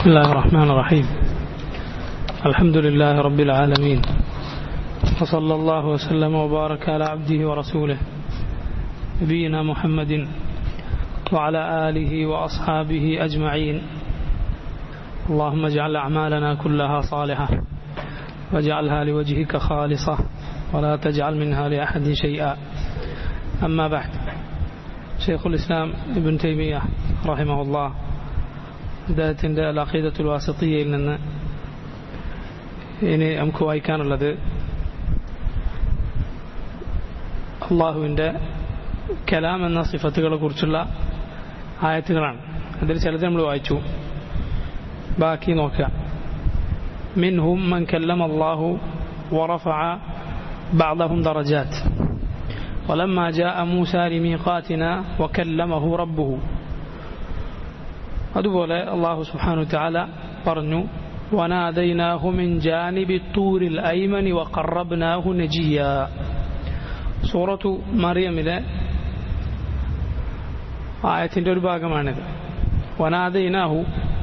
بسم الله الرحمن الرحيم الحمد لله رب العالمين وصلى الله وسلم وبارك على عبده ورسوله نبينا محمد وعلى آله وأصحابه أجمعين اللهم اجعل أعمالنا كلها صالحة واجعلها لوجهك خالصة ولا تجعل منها لأحد شيئا أما بعد شيخ الإسلام ابن تيمية رحمه الله അദ്ദേഹത്തിൻ്റെ അലഖീദത്തുൽ വാസത്തിയയിൽ നിന്ന് ഇനി നമുക്ക് വായിക്കാനുള്ളത് അള്ളാഹുവിൻ്റെ കലാം എന്ന സിഫത്തുകളെ കുറിച്ചുള്ള ആയത്തുകളാണ് അതിൽ ചിലത് നമ്മൾ വായിച്ചു ബാക്കി നോക്കുക منهم من كلم الله ورفع بعضهم درجات ولما جاء موسى لميقاتنا وكلمه ربه അതുപോലെ അള്ളാഹു സുഹാനു ചാല പറഞ്ഞു വനാദൈനാഹു മിൻ ജാനിബി തൂരിൽ ഐമനി വഖറബ്നാഹു നജിയ സൂറത്തു മറിയമിലെ ആയത്തിന്റെ ഒരു ഭാഗമാണിത് വനാദൈനാഹു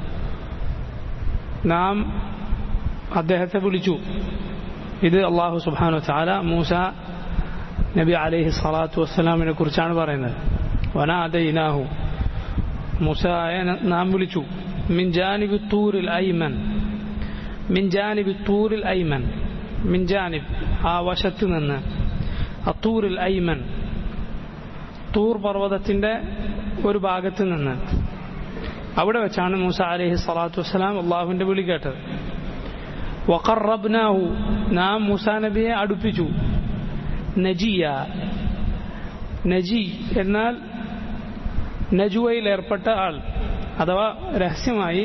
നാം അദ്ദേഹത്തെ വിളിച്ചു ഇത് അള്ളാഹു സുബാനു ചാല മൂസ നബി അലൈഹി സ്വലാത്തു വസ്സലാമിനെ കുറിച്ചാണ് പറയുന്നത് വനാദൈനാഹു മൂസായെ നാം വിളിച്ചു മിൻ ജാനിബ് തൂരിൽ ഐമൻ മിൻ ജാനിബ് തൂരിൽ ഐമൻ മിൻ ജാനിബ് ആ വശത്ത് നിന്ന് അത്തൂരിൽ ഐമൻ തൂർ പർവ്വതത്തിന്റെ ഒരു ഭാഗത്ത് നിന്ന് അവിടെ വെച്ചാണ് മൂസ അലഹി സ്വലാത്തു വസ്സലാം അള്ളാഹുവിന്റെ വിളി കേട്ടത് വഖറബ്നാഹു നാം മൂസ നബിയെ അടുപ്പിച്ചു നജിയ നജി എന്നാൽ നജുവയിൽ ഏർപ്പെട്ട ആൾ അഥവാ രഹസ്യമായി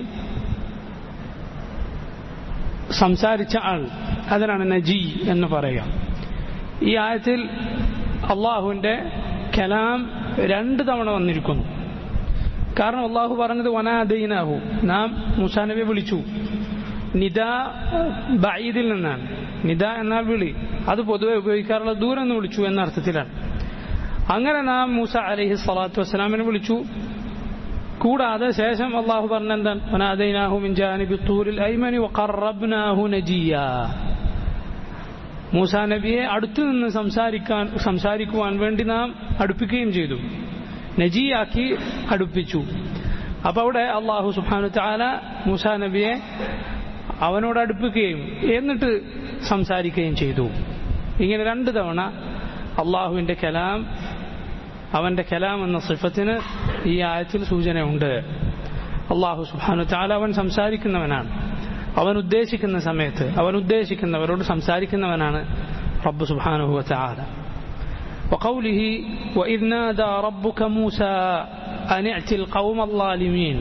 സംസാരിച്ച ആൾ അതിനാണ് നജി എന്ന് പറയുക ഈ ആയത്തിൽ അള്ളാഹുവിന്റെ കലാം രണ്ട് തവണ വന്നിരിക്കുന്നു കാരണം അള്ളാഹു പറഞ്ഞത് വനാദീനാഹു നാം മുസാനബിയെ വിളിച്ചു നിദ ബൈദിൽ നിന്നാണ് നിദ എന്നാൽ വിളി അത് പൊതുവെ ഉപയോഗിക്കാറുള്ള ദൂരം എന്ന് വിളിച്ചു എന്ന അർത്ഥത്തിലാണ് അങ്ങനെ നാം മൂസ അലഹി സ്വലാത്തു വസ്സലാമിനെ വിളിച്ചു കൂടാതെ ശേഷം അള്ളാഹു പറഞ്ഞ മൂസ നബിയെ അടുത്തു നിന്ന് സംസാരിക്കാൻ സംസാരിക്കുവാൻ വേണ്ടി നാം അടുപ്പിക്കുകയും ചെയ്തു നജിയാക്കി അടുപ്പിച്ചു അപ്പൊ അവിടെ അള്ളാഹു സുബാനു താല മൂസ നബിയെ അവനോട് അടുപ്പിക്കുകയും എന്നിട്ട് സംസാരിക്കുകയും ചെയ്തു ഇങ്ങനെ രണ്ട് തവണ അള്ളാഹുവിന്റെ കലാം അവന്റെ കലാം എന്ന സിഫത്തിന് ഈ ആയത്തിൽ സൂചനയുണ്ട് അള്ളാഹു സുബാനു താല അവൻ സംസാരിക്കുന്നവനാണ് അവൻ ഉദ്ദേശിക്കുന്ന സമയത്ത് അവൻ ഉദ്ദേശിക്കുന്നവരോട് സംസാരിക്കുന്നവനാണ് റബ്ബ് സുബാനുഹു താല وقوله وإذ نادى ربك موسى أن ائت القوم الظالمين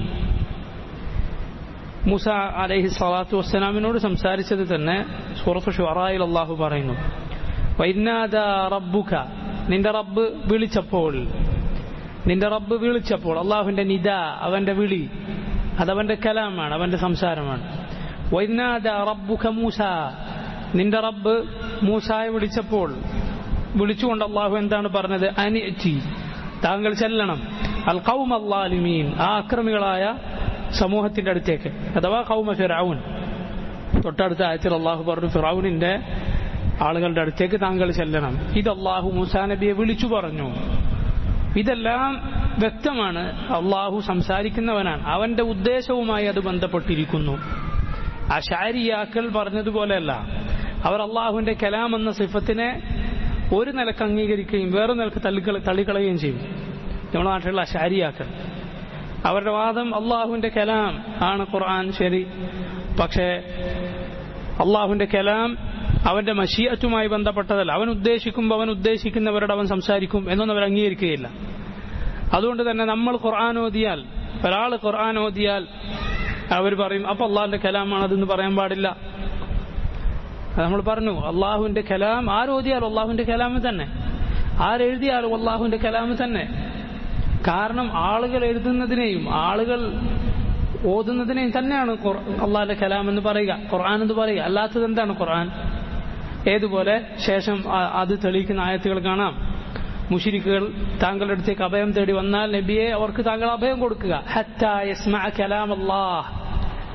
മൂസ അലൈഹി സ്വലാത്തു വസ്സലാമിനോട് സംസാരിച്ചത് തന്നെ സൂറത്ത് ഷുറായിൽ അള്ളാഹു പറയുന്നു വൈനാദ റബ്ബുക നിന്റെ റബ്ബ് വിളിച്ചപ്പോൾ നിന്റെ റബ്ബ് വിളിച്ചപ്പോൾ അള്ളാഹുവിന്റെ നിദ അവന്റെ വിളി അതവന്റെ കലാമാണ് അവന്റെ സംസാരമാണ് വൈനാദ റബ്ബുക മൂസ നിന്റെ റബ്ബ് മൂസായെ വിളിച്ചപ്പോൾ വിളിച്ചുകൊണ്ട് അള്ളാഹു എന്താണ് പറഞ്ഞത് അനിറ്റി താങ്കൾ ചെല്ലണം അൽ കൗം അള്ളാലിമീൻ ആ അക്രമികളായ സമൂഹത്തിന്റെ അടുത്തേക്ക് അഥവാ കൗമ ഫിറാവുൻ തൊട്ടടുത്ത ആയത്തിൽ അള്ളാഹു പറഞ്ഞു ഫിറാവുനിന്റെ ആളുകളുടെ അടുത്തേക്ക് താങ്കൾ ചെല്ലണം ഇത് അള്ളാഹു മൂസാ നബിയെ വിളിച്ചു പറഞ്ഞു ഇതെല്ലാം വ്യക്തമാണ് അള്ളാഹു സംസാരിക്കുന്നവനാണ് അവന്റെ ഉദ്ദേശവുമായി അത് ബന്ധപ്പെട്ടിരിക്കുന്നു അഷാരിയാക്കൾ പറഞ്ഞതുപോലെയല്ല അവർ അള്ളാഹുവിന്റെ കലാം എന്ന സിഫത്തിനെ ഒരു നിലക്ക് അംഗീകരിക്കുകയും വേറെ നിലക്ക് തള്ളിക്കള തള്ളിക്കളയുകയും ചെയ്യും നമ്മുടെ നാട്ടിലുള്ള അഷാരിയാക്കൾ അവരുടെ വാദം അള്ളാഹുവിന്റെ കലാം ആണ് ഖുർആൻ ശരി പക്ഷേ അള്ളാഹുവിന്റെ കലാം അവന്റെ മഷീയത്തുമായി ബന്ധപ്പെട്ടതല്ല അവൻ ഉദ്ദേശിക്കുമ്പോൾ അവൻ ഉദ്ദേശിക്കുന്നവരോട് അവൻ സംസാരിക്കും എന്നൊന്നും അവർ അംഗീകരിക്കുകയില്ല അതുകൊണ്ട് തന്നെ നമ്മൾ ഖുർആൻ ഓതിയാൽ ഒരാൾ ഖുർആൻ ഓതിയാൽ അവർ പറയും അപ്പൊ അള്ളാഹിന്റെ കലാമാണ് അതെന്ന് പറയാൻ പാടില്ല നമ്മൾ പറഞ്ഞു അള്ളാഹുവിന്റെ കലാം ആരോതിയാലും അള്ളാഹുവിന്റെ കലാമ് തന്നെ ആരെഴുതിയാലും അള്ളാഹുവിന്റെ കലാമ് തന്നെ കാരണം ആളുകൾ എഴുതുന്നതിനെയും ആളുകൾ ഓതുന്നതിനെയും തന്നെയാണ് അള്ളാഹിന്റെ കലാം എന്ന് പറയുക ഖുർആൻ എന്ന് പറയുക അല്ലാത്തത് എന്താണ് ഖുർആൻ ഏതുപോലെ ശേഷം അത് തെളിയിക്കുന്ന ആയത്തുകൾ കാണാം മുഷിരിക്കുകൾ താങ്കളുടെ അടുത്തേക്ക് അഭയം തേടി വന്നാൽ നബിയെ അവർക്ക് താങ്കൾ അഭയം കൊടുക്കുക ഹത്ത യസ്മഅ കലാം അല്ലാഹ്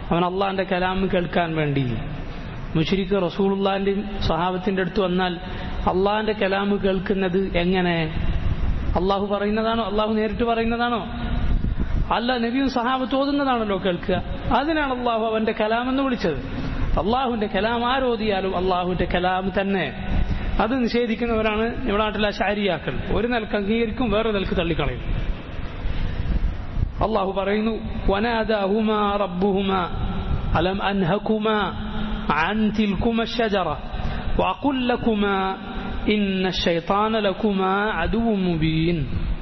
അവൻ അള്ളാഹിന്റെ കലാം കേൾക്കാൻ വേണ്ടി മുഷരിക്ക് റസൂലുള്ളാന്റെ സഹാബത്തിന്റെ അടുത്ത് വന്നാൽ അള്ളാഹിന്റെ കലാം കേൾക്കുന്നത് എങ്ങനെ അള്ളാഹു പറയുന്നതാണോ അള്ളാഹു നേരിട്ട് പറയുന്നതാണോ അല്ല നബിയും സഹാബത്ത് ഓതുന്നതാണല്ലോ കേൾക്കുക അതിനാണ് അള്ളാഹു അവന്റെ കലാം എന്ന് വിളിച്ചത് അള്ളാഹുവിന്റെ കലാം ആരോദിയാലും അള്ളാഹുവിന്റെ കലാം തന്നെ അത് നിഷേധിക്കുന്നവരാണ് നമ്മുടെ നാട്ടിലെ ശാരിയാക്കൾ ഒരു നിലക്ക് അംഗീകരിക്കും വേറെ നിലക്ക് തള്ളിക്കളയും അള്ളാഹു പറയുന്നു വനാദാഹുമാ റബ്ബുഹുമാ അലം അൻഹകുമാ عن تلكما الشجرة وأقول لكما إن الشيطان لكما عدو مبين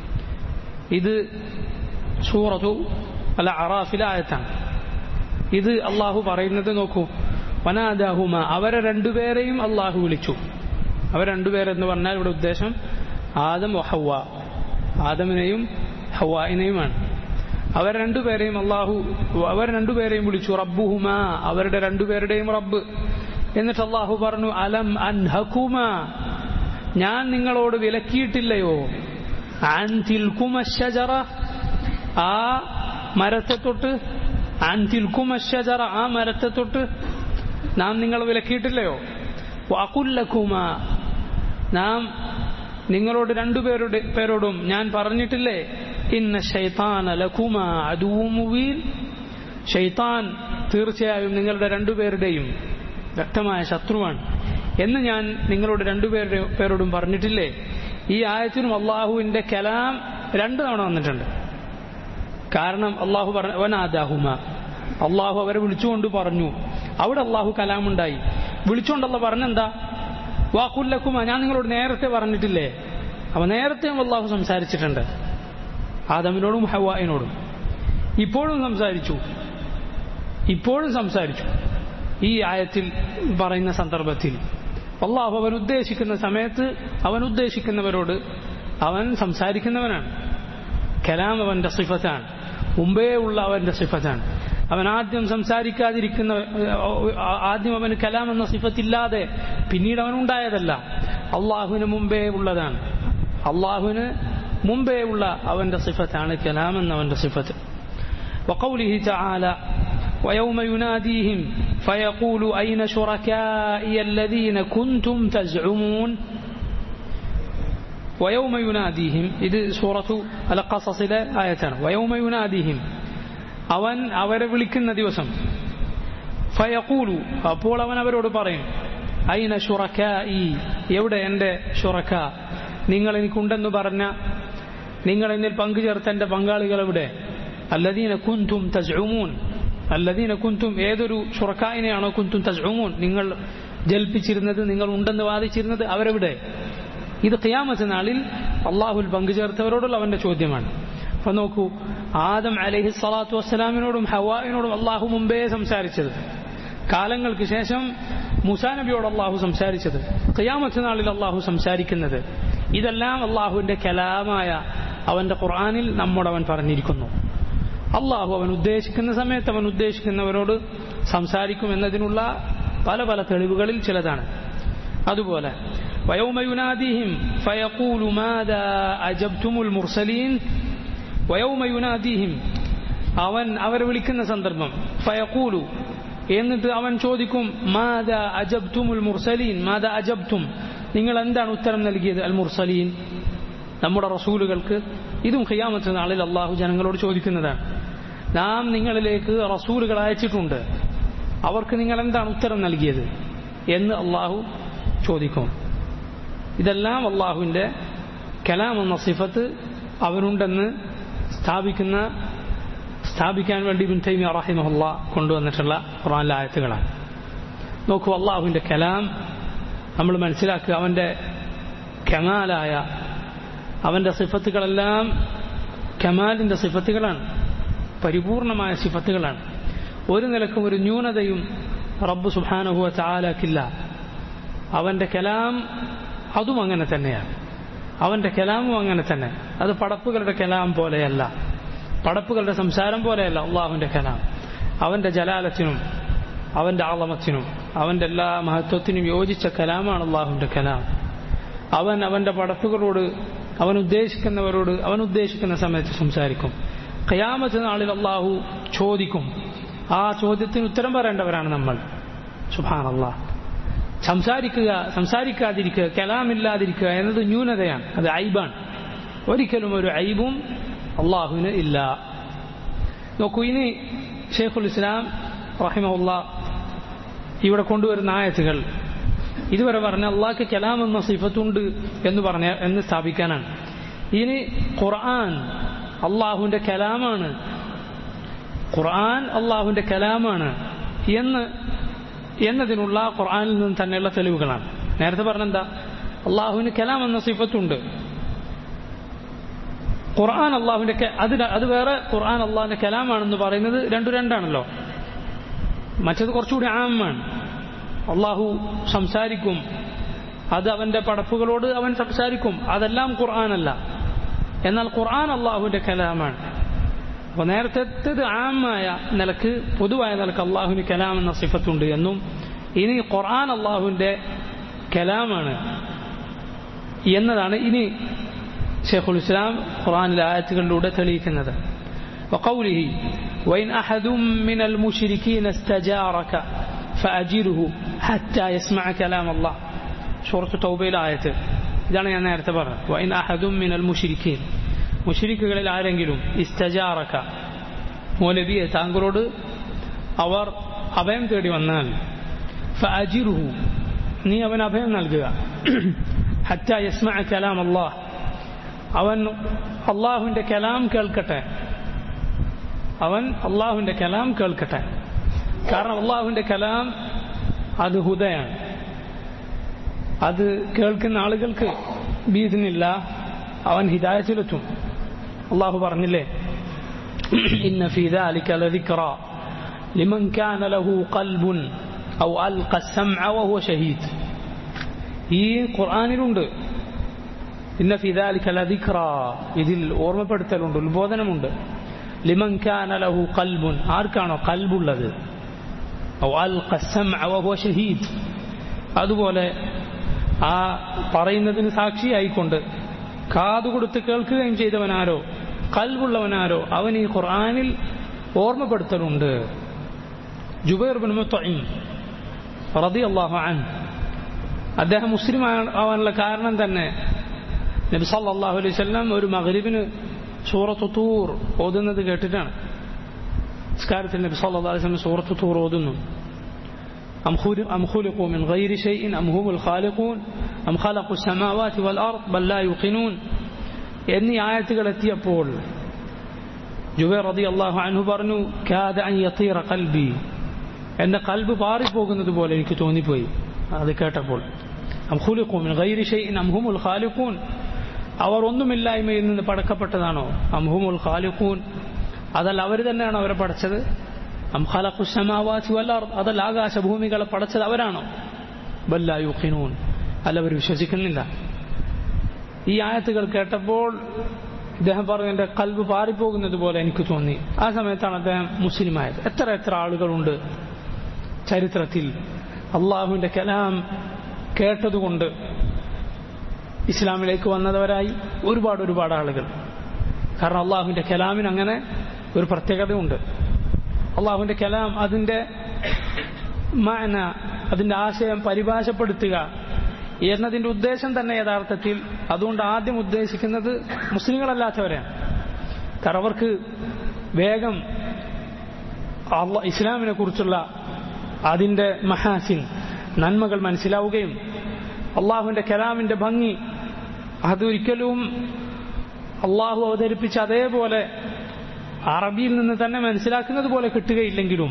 ഇത് സൂറത്തു അല്ല അറാഫിലെ ആയത്താണ് ഇത് അള്ളാഹു പറയുന്നത് നോക്കൂ വനാദാഹുമ അവരെ രണ്ടുപേരെയും അള്ളാഹു വിളിച്ചു അവർ രണ്ടുപേരെന്ന് പറഞ്ഞാൽ ഇവിടെ ഉദ്ദേശം ആദം ഹവ ആദമിനെയും ഹവായിനെയുമാണ് അവർ രണ്ടുപേരെയും അള്ളാഹു അവർ രണ്ടുപേരെയും വിളിച്ചു റബ്ബുഹുമ അവരുടെ രണ്ടുപേരുടെയും റബ്ബ് എന്നിട്ട് അള്ളാഹു പറഞ്ഞു അലം അൻഹകുമ ഞാൻ നിങ്ങളോട് വിലക്കിയിട്ടില്ലയോ അൻ തിൽക്കുമ ഷജറ ആ മരത്തെ തൊട്ട് അൻ തിൽക്കുമ ഷജറ ആ മരത്തെ തൊട്ട് നാം നിങ്ങൾ വിലക്കിയിട്ടില്ലയോ വാക്കുല്ലക്കുമ നാം നിങ്ങളോട് രണ്ടുപേരുടെ പേരോടും ഞാൻ പറഞ്ഞിട്ടില്ലേ ഇന്ന ഷൈത്താൻ ലക്കുമ അതുമുബീൻ ഷൈത്താൻ തീർച്ചയായും നിങ്ങളുടെ രണ്ടുപേരുടെയും വ്യക്തമായ ശത്രുവാണ് എന്ന് ഞാൻ നിങ്ങളോട് രണ്ടുപേരുടെ പേരോടും പറഞ്ഞിട്ടില്ലേ ഈ ആയത്തിനും അള്ളാഹുവിന്റെ കലാം രണ്ടു തവണ വന്നിട്ടുണ്ട് കാരണം അള്ളാഹു പറഞ്ഞ വനാദാഹുമ അള്ളാഹു അവരെ വിളിച്ചുകൊണ്ട് പറഞ്ഞു അവിടെ അള്ളാഹു കലാമുണ്ടായി വിളിച്ചുകൊണ്ടല്ല പറഞ്ഞെന്താ വാക്കുല്ലക്കുമ ഞാൻ നിങ്ങളോട് നേരത്തെ പറഞ്ഞിട്ടില്ലേ അപ്പൊ നേരത്തെയും അള്ളാഹു സംസാരിച്ചിട്ടുണ്ട് ആദമിനോടും ഹവായിനോടും ഇപ്പോഴും സംസാരിച്ചു ഇപ്പോഴും സംസാരിച്ചു ഈ ആയത്തിൽ പറയുന്ന സന്ദർഭത്തിൽ അള്ളാഹു അവൻ ഉദ്ദേശിക്കുന്ന സമയത്ത് അവൻ ഉദ്ദേശിക്കുന്നവരോട് അവൻ സംസാരിക്കുന്നവനാണ് കലാം അവന്റെ സിഫത്താണ് മുമ്പേ ഉള്ള അവന്റെ സിഫത്താണ് അവൻ ആദ്യം സംസാരിക്കാതിരിക്കുന്ന ആദ്യം അവന് കലാം എന്ന സിഫത്തില്ലാതെ പിന്നീട് അവൻ ഉണ്ടായതല്ല അള്ളാഹുവിന് മുമ്പേ ഉള്ളതാണ് അള്ളാഹുവിന് മുമ്പേ ഉള്ള അവന്റെ സിഫത്താണ് കലാം എന്ന അവന്റെ സിഫത്ത് وقوله تعالى ويوم يناديهم فيقول أين شركائي الذين كنتم تزعمون ويوم يناديهم ഇത് സൂറത്തു അൽ ഖസസിലെ ആയത്താണ് ويوم يناديهم അവൻ അവരെ വിളിക്കുന്ന ദിവസം ഫയഖൂലു അപ്പോൾ അവൻ അവരോട് പറയും ഐന ഷുറക്കായി എവിടെ എൻ്റെ ഷുറക്ക നിങ്ങൾ എനിക്കുണ്ടെന്ന് പറഞ്ഞ നിങ്ങൾ എന്നിൽ പങ്കുചേർത്ത എൻ്റെ പങ്കാളികൾ എവിടെ അല്ലദീന കുന്തും തസ്ഉമൂൻ അല്ലദീന കുന്തും ഏതൊരു ഷുറക്കായിനെയാണോ കുന്തും തസ്ഉമൂൻ നിങ്ങൾ ജൽപ്പിച്ചിരുന്നത് നിങ്ങൾ ഉണ്ടെന്ന് വാദിച്ചിരുന്നത് അവരെവിടെ ഇത് ഖിയാമത്ത് നാളിൽ അള്ളാഹുൽ പങ്കുചേർത്തവരോടുള്ള അവന്റെ ചോദ്യമാണ് അപ്പൊ നോക്കൂ ആദം അലഹി സ്വലാത്തു വസ്സലാമിനോടും ഹവായിനോടും അള്ളാഹു മുമ്പേ സംസാരിച്ചത് കാലങ്ങൾക്ക് ശേഷം മുസാ നബിയോട് അള്ളാഹു സംസാരിച്ചത് ഖിയാമത്ത് നാളിൽ അള്ളാഹു സംസാരിക്കുന്നത് ഇതെല്ലാം അള്ളാഹുവിന്റെ കലാമായ അവന്റെ ഖുർആാനിൽ നമ്മോട് അവൻ പറഞ്ഞിരിക്കുന്നു അള്ളാഹു അവൻ ഉദ്ദേശിക്കുന്ന സമയത്ത് അവൻ ഉദ്ദേശിക്കുന്നവരോട് സംസാരിക്കും എന്നതിനുള്ള പല പല തെളിവുകളിൽ ചിലതാണ് അതുപോലെ ويوم يناديهم فيقول ماذا أجبتم المرسلين ويوم يناديهم അവൻ അവരെ വിളിക്കുന്ന സന്ദർഭം ഫയക്കൂലു എന്നിട്ട് അവൻ ചോദിക്കും മാത അജബ്തുമുൽ മുർസലീൻ മാത അജബ്തും നിങ്ങൾ എന്താണ് ഉത്തരം നൽകിയത് അൽ മുർസലീൻ നമ്മുടെ റസൂലുകൾക്ക് ഇതും ഖിയാമത്ത് നാളിൽ അള്ളാഹു ജനങ്ങളോട് ചോദിക്കുന്നതാണ് നാം നിങ്ങളിലേക്ക് റസൂലുകൾ അയച്ചിട്ടുണ്ട് അവർക്ക് നിങ്ങൾ എന്താണ് ഉത്തരം നൽകിയത് എന്ന് അള്ളാഹു ചോദിക്കും ഇതെല്ലാം അള്ളാഹുവിൻ്റെ കലാം എന്ന സിഫത്ത് അവനുണ്ടെന്ന് സ്ഥാപിക്കുന്ന സ്ഥാപിക്കാൻ വേണ്ടി ബിൻ തൈമി റഹിമഹുല്ല കൊണ്ടുവന്നിട്ടുള്ള ഖുറാനിലെ ആയത്തുകളാണ് നോക്കൂ അള്ളാഹുവിൻ്റെ കലാം നമ്മൾ മനസ്സിലാക്കുക അവൻ്റെ കമാലായ അവൻ്റെ സിഫത്തുകളെല്ലാം കമാലിൻ്റെ സിഫത്തുകളാണ് പരിപൂർണമായ സിഫത്തുകളാണ് ഒരു നിലക്കും ഒരു ന്യൂനതയും റബ്ബ് സുബാനുഭവ ചാലാക്കില്ല അവൻ്റെ കലാം അതും അങ്ങനെ തന്നെയാണ് അവൻ്റെ കലാമും അങ്ങനെ തന്നെ അത് പടപ്പുകളുടെ കലാം പോലെയല്ല പടപ്പുകളുടെ സംസാരം പോലെയല്ല അള്ളാഹുവിൻ്റെ കലാം അവൻ്റെ ജലാലത്തിനും അവൻ്റെ ആളമത്തിനും അവൻ്റെ എല്ലാ മഹത്വത്തിനും യോജിച്ച കലാമാണ് അള്ളാഹുവിൻ്റെ കലാം അവൻ അവൻ്റെ പടപ്പുകളോട് അവൻ ഉദ്ദേശിക്കുന്നവരോട് അവൻ ഉദ്ദേശിക്കുന്ന സമയത്ത് സംസാരിക്കും ഖയാമത്ത് നാളിൽ അള്ളാഹു ചോദിക്കും ആ ചോദ്യത്തിന് ഉത്തരം പറയേണ്ടവരാണ് നമ്മൾ സുഹാനല്ലാ സംസാരിക്കുക സംസാരിക്കാതിരിക്കുക കലാമില്ലാതിരിക്കുക എന്നത് ന്യൂനതയാണ് അത് ഐബാണ് ഒരിക്കലും ഒരു ഐബും അള്ളാഹുവിന് ഇല്ല നോക്കൂ ഇനി ഷെയ്ഖുൽ ഇസ്ലാം റഹിമുള്ള ഇവിടെ കൊണ്ടുവരുന്ന ആയത്തുകൾ ഇതുവരെ പറഞ്ഞ അള്ളാഹ്ക്ക് കലാം എന്ന സിഫത്തുണ്ട് എന്ന് പറഞ്ഞ എന്ന് സ്ഥാപിക്കാനാണ് ഇനി ഖുർആൻ അള്ളാഹുവിന്റെ കലാമാണ് ഖുർആൻ അള്ളാഹുവിന്റെ കലാമാണ് എന്ന് എന്നതിനുള്ള ഖുർആനിൽ നിന്ന് തന്നെയുള്ള തെളിവുകളാണ് നേരത്തെ പറഞ്ഞെന്താ അള്ളാഹുവിന് കലാം എന്ന സിഫത്തുണ്ട് ഖുർആൻ അള്ളാഹുവിന്റെ അതിന് അത് വേറെ ഖുർആൻ അള്ളാഹിന്റെ കലാമാണെന്ന് പറയുന്നത് രണ്ടു രണ്ടാണല്ലോ മറ്റത് കുറച്ചുകൂടി ആമാണ് അള്ളാഹു സംസാരിക്കും അത് അവന്റെ പടപ്പുകളോട് അവൻ സംസാരിക്കും അതെല്ലാം ഖുർആനല്ല എന്നാൽ ഖുർആൻ അള്ളാഹുവിന്റെ കലാമാണ് അപ്പൊ നേരത്തെ ആമായ നിലക്ക് പൊതുവായ നിലക്ക് അള്ളാഹുവിന് കലാം എന്ന സിഫത്തുണ്ട് എന്നും ഇനി ഖുർആൻ അള്ളാഹുവിന്റെ കലാമാണ് എന്നതാണ് ഇനി ഷെയ്ഖുൽ ഇസ്ലാം ഖുർആനിലെ ആയത്തുകളിലൂടെ തെളിയിക്കുന്നത് وقوله وإن أحد من المشركين استجارك فأجره حتى يسمع كلام الله سورة التوبة الآية ഇതാണ് ഞാൻ നേരത്തെ പറഞ്ഞത് വൈൻ അഹദും മിനൽ മുഷിരിക്കീൻ മുഷിരിക്കുകളിൽ ആരെങ്കിലും ഇസ്തജാറക്ക മൗലവിയെ താങ്കളോട് അവർ അഭയം തേടി വന്നാൽ ഫഅജിറുഹു നീ അവൻ അഭയം നൽകുക ഹറ്റ യസ്മ കലാം അള്ളാഹ് അവൻ അള്ളാഹുവിന്റെ കലാം കേൾക്കട്ടെ അവൻ അള്ളാഹുവിന്റെ കലാം കേൾക്കട്ടെ കാരണം അള്ളാഹുവിന്റെ കലാം അത് ഹുദയാണ് അത് കേൾക്കുന്ന ആളുകൾക്ക് ബീദിനില്ല അവൻ ഹിദായത്തിലെത്തും അള്ളാഹു പറഞ്ഞില്ലേ ഇന്ന ഫീ ذلك لذكرى لمن كان له قلب أو ألقى السمع وهو شهيد ഈ ഖുർആനിലുണ്ട് ഇന്ന ഫി ذلك لذكرى ഇതിൽ ഓർമ്മപ്പെടുത്തലുണ്ട് ഉത്ബോധനമുണ്ട് ലിമൻ കാന ലഹു ഖൽബുൻ ആർക്കാണോ കൽബുള്ളത് ഔ അൽഖ السمع وهو شهيد അതുപോലെ ആ പറയുന്നതിന് സാക്ഷിയായിക്കൊണ്ട് കാതുകൊടുത്ത് കേൾക്കുകയും ചെയ്തവനാരോ കൽവുള്ളവനാരോ അവൻ ഈ ഖുർആാനിൽ ഓർമ്മപ്പെടുത്തലുണ്ട് ജുബൈർ ബിൻ മുത്തഇം റളിയല്ലാഹു അൻ അദ്ദേഹം മുസ്ലിം ആവാനുള്ള കാരണം തന്നെ നബി സല്ലല്ലാഹു അലൈഹി വസല്ലം ഒരു മഗ്രിബിന് സൂറത്ത് തൂർ ഓതുന്നത് കേട്ടിട്ടാണ് നിസ്കാരത്തിൽ നബി സല്ലല്ലാഹു അലൈഹി വസല്ലം സൂറത്ത് തൂർ ഓതുന്നു أم خلقوا من غير شيء أم هم الخالقون أم خلقوا السماوات والأرض بل لا يوقنون എന്നീ ആയത്തുകൾ എത്തിയപ്പോൾ ജുബൈർ റതി അള്ളാഹു അൻഹു പറഞ്ഞു കാദ അൻ യത്തീറ കൽബി എന്റെ കൽബ് പാറിപ്പോകുന്നത് പോലെ എനിക്ക് തോന്നിപ്പോയി അത് കേട്ടപ്പോൾ അംഹുലിഖൂൻ ഗൈരി ഷൈഇൻ അംഹുമുൽ ഖാലിഖൂൻ അവർ ഒന്നുമില്ലായ്മയിൽ നിന്ന് പടക്കപ്പെട്ടതാണോ അംഹുമുൽ ഖാലിഖൂൻ അതല്ല അവർ തന്നെയാണോ അവരെ പടച്ചത് അംഖലഖുസമാവാത്തി വല്ലാർ അതല്ല ആകാശഭൂമികളെ പടച്ചത് അവരാണോ ബല്ല യുഖിനൂൻ അല്ല അവർ വിശ്വസിക്കുന്നില്ല ഈ ആയത്തുകൾ കേട്ടപ്പോൾ ഇദ്ദേഹം പറഞ്ഞു എന്റെ കൽബ് പാറിപ്പോകുന്നത് പോലെ എനിക്ക് തോന്നി ആ സമയത്താണ് അദ്ദേഹം മുസ്ലിമായത് എത്ര എത്ര ആളുകളുണ്ട് ചരിത്രത്തിൽ അള്ളാഹുവിന്റെ കലാം കേട്ടതുകൊണ്ട് ഇസ്ലാമിലേക്ക് വന്നവരായി ഒരുപാട് ഒരുപാട് ആളുകൾ കാരണം അള്ളാഹുവിന്റെ കലാമിന് അങ്ങനെ ഒരു പ്രത്യേകതയുണ്ട് അള്ളാഹുവിന്റെ കലാം അതിന്റെ മാന അതിന്റെ ആശയം പരിഭാഷപ്പെടുത്തുക എന്നതിന്റെ ഉദ്ദേശം തന്നെ യഥാർത്ഥത്തിൽ അതുകൊണ്ട് ആദ്യം ഉദ്ദേശിക്കുന്നത് മുസ്ലിങ്ങളല്ലാത്തവരെയാണ് കാരണം അവർക്ക് വേഗം ഇസ്ലാമിനെ കുറിച്ചുള്ള അതിന്റെ മഹാസിൻ നന്മകൾ മനസ്സിലാവുകയും അള്ളാഹുവിന്റെ കലാമിന്റെ ഭംഗി അതൊരിക്കലും അള്ളാഹു അവതരിപ്പിച്ച അതേപോലെ അറബിയിൽ നിന്ന് തന്നെ മനസ്സിലാക്കുന്നത് പോലെ കിട്ടുകയില്ലെങ്കിലും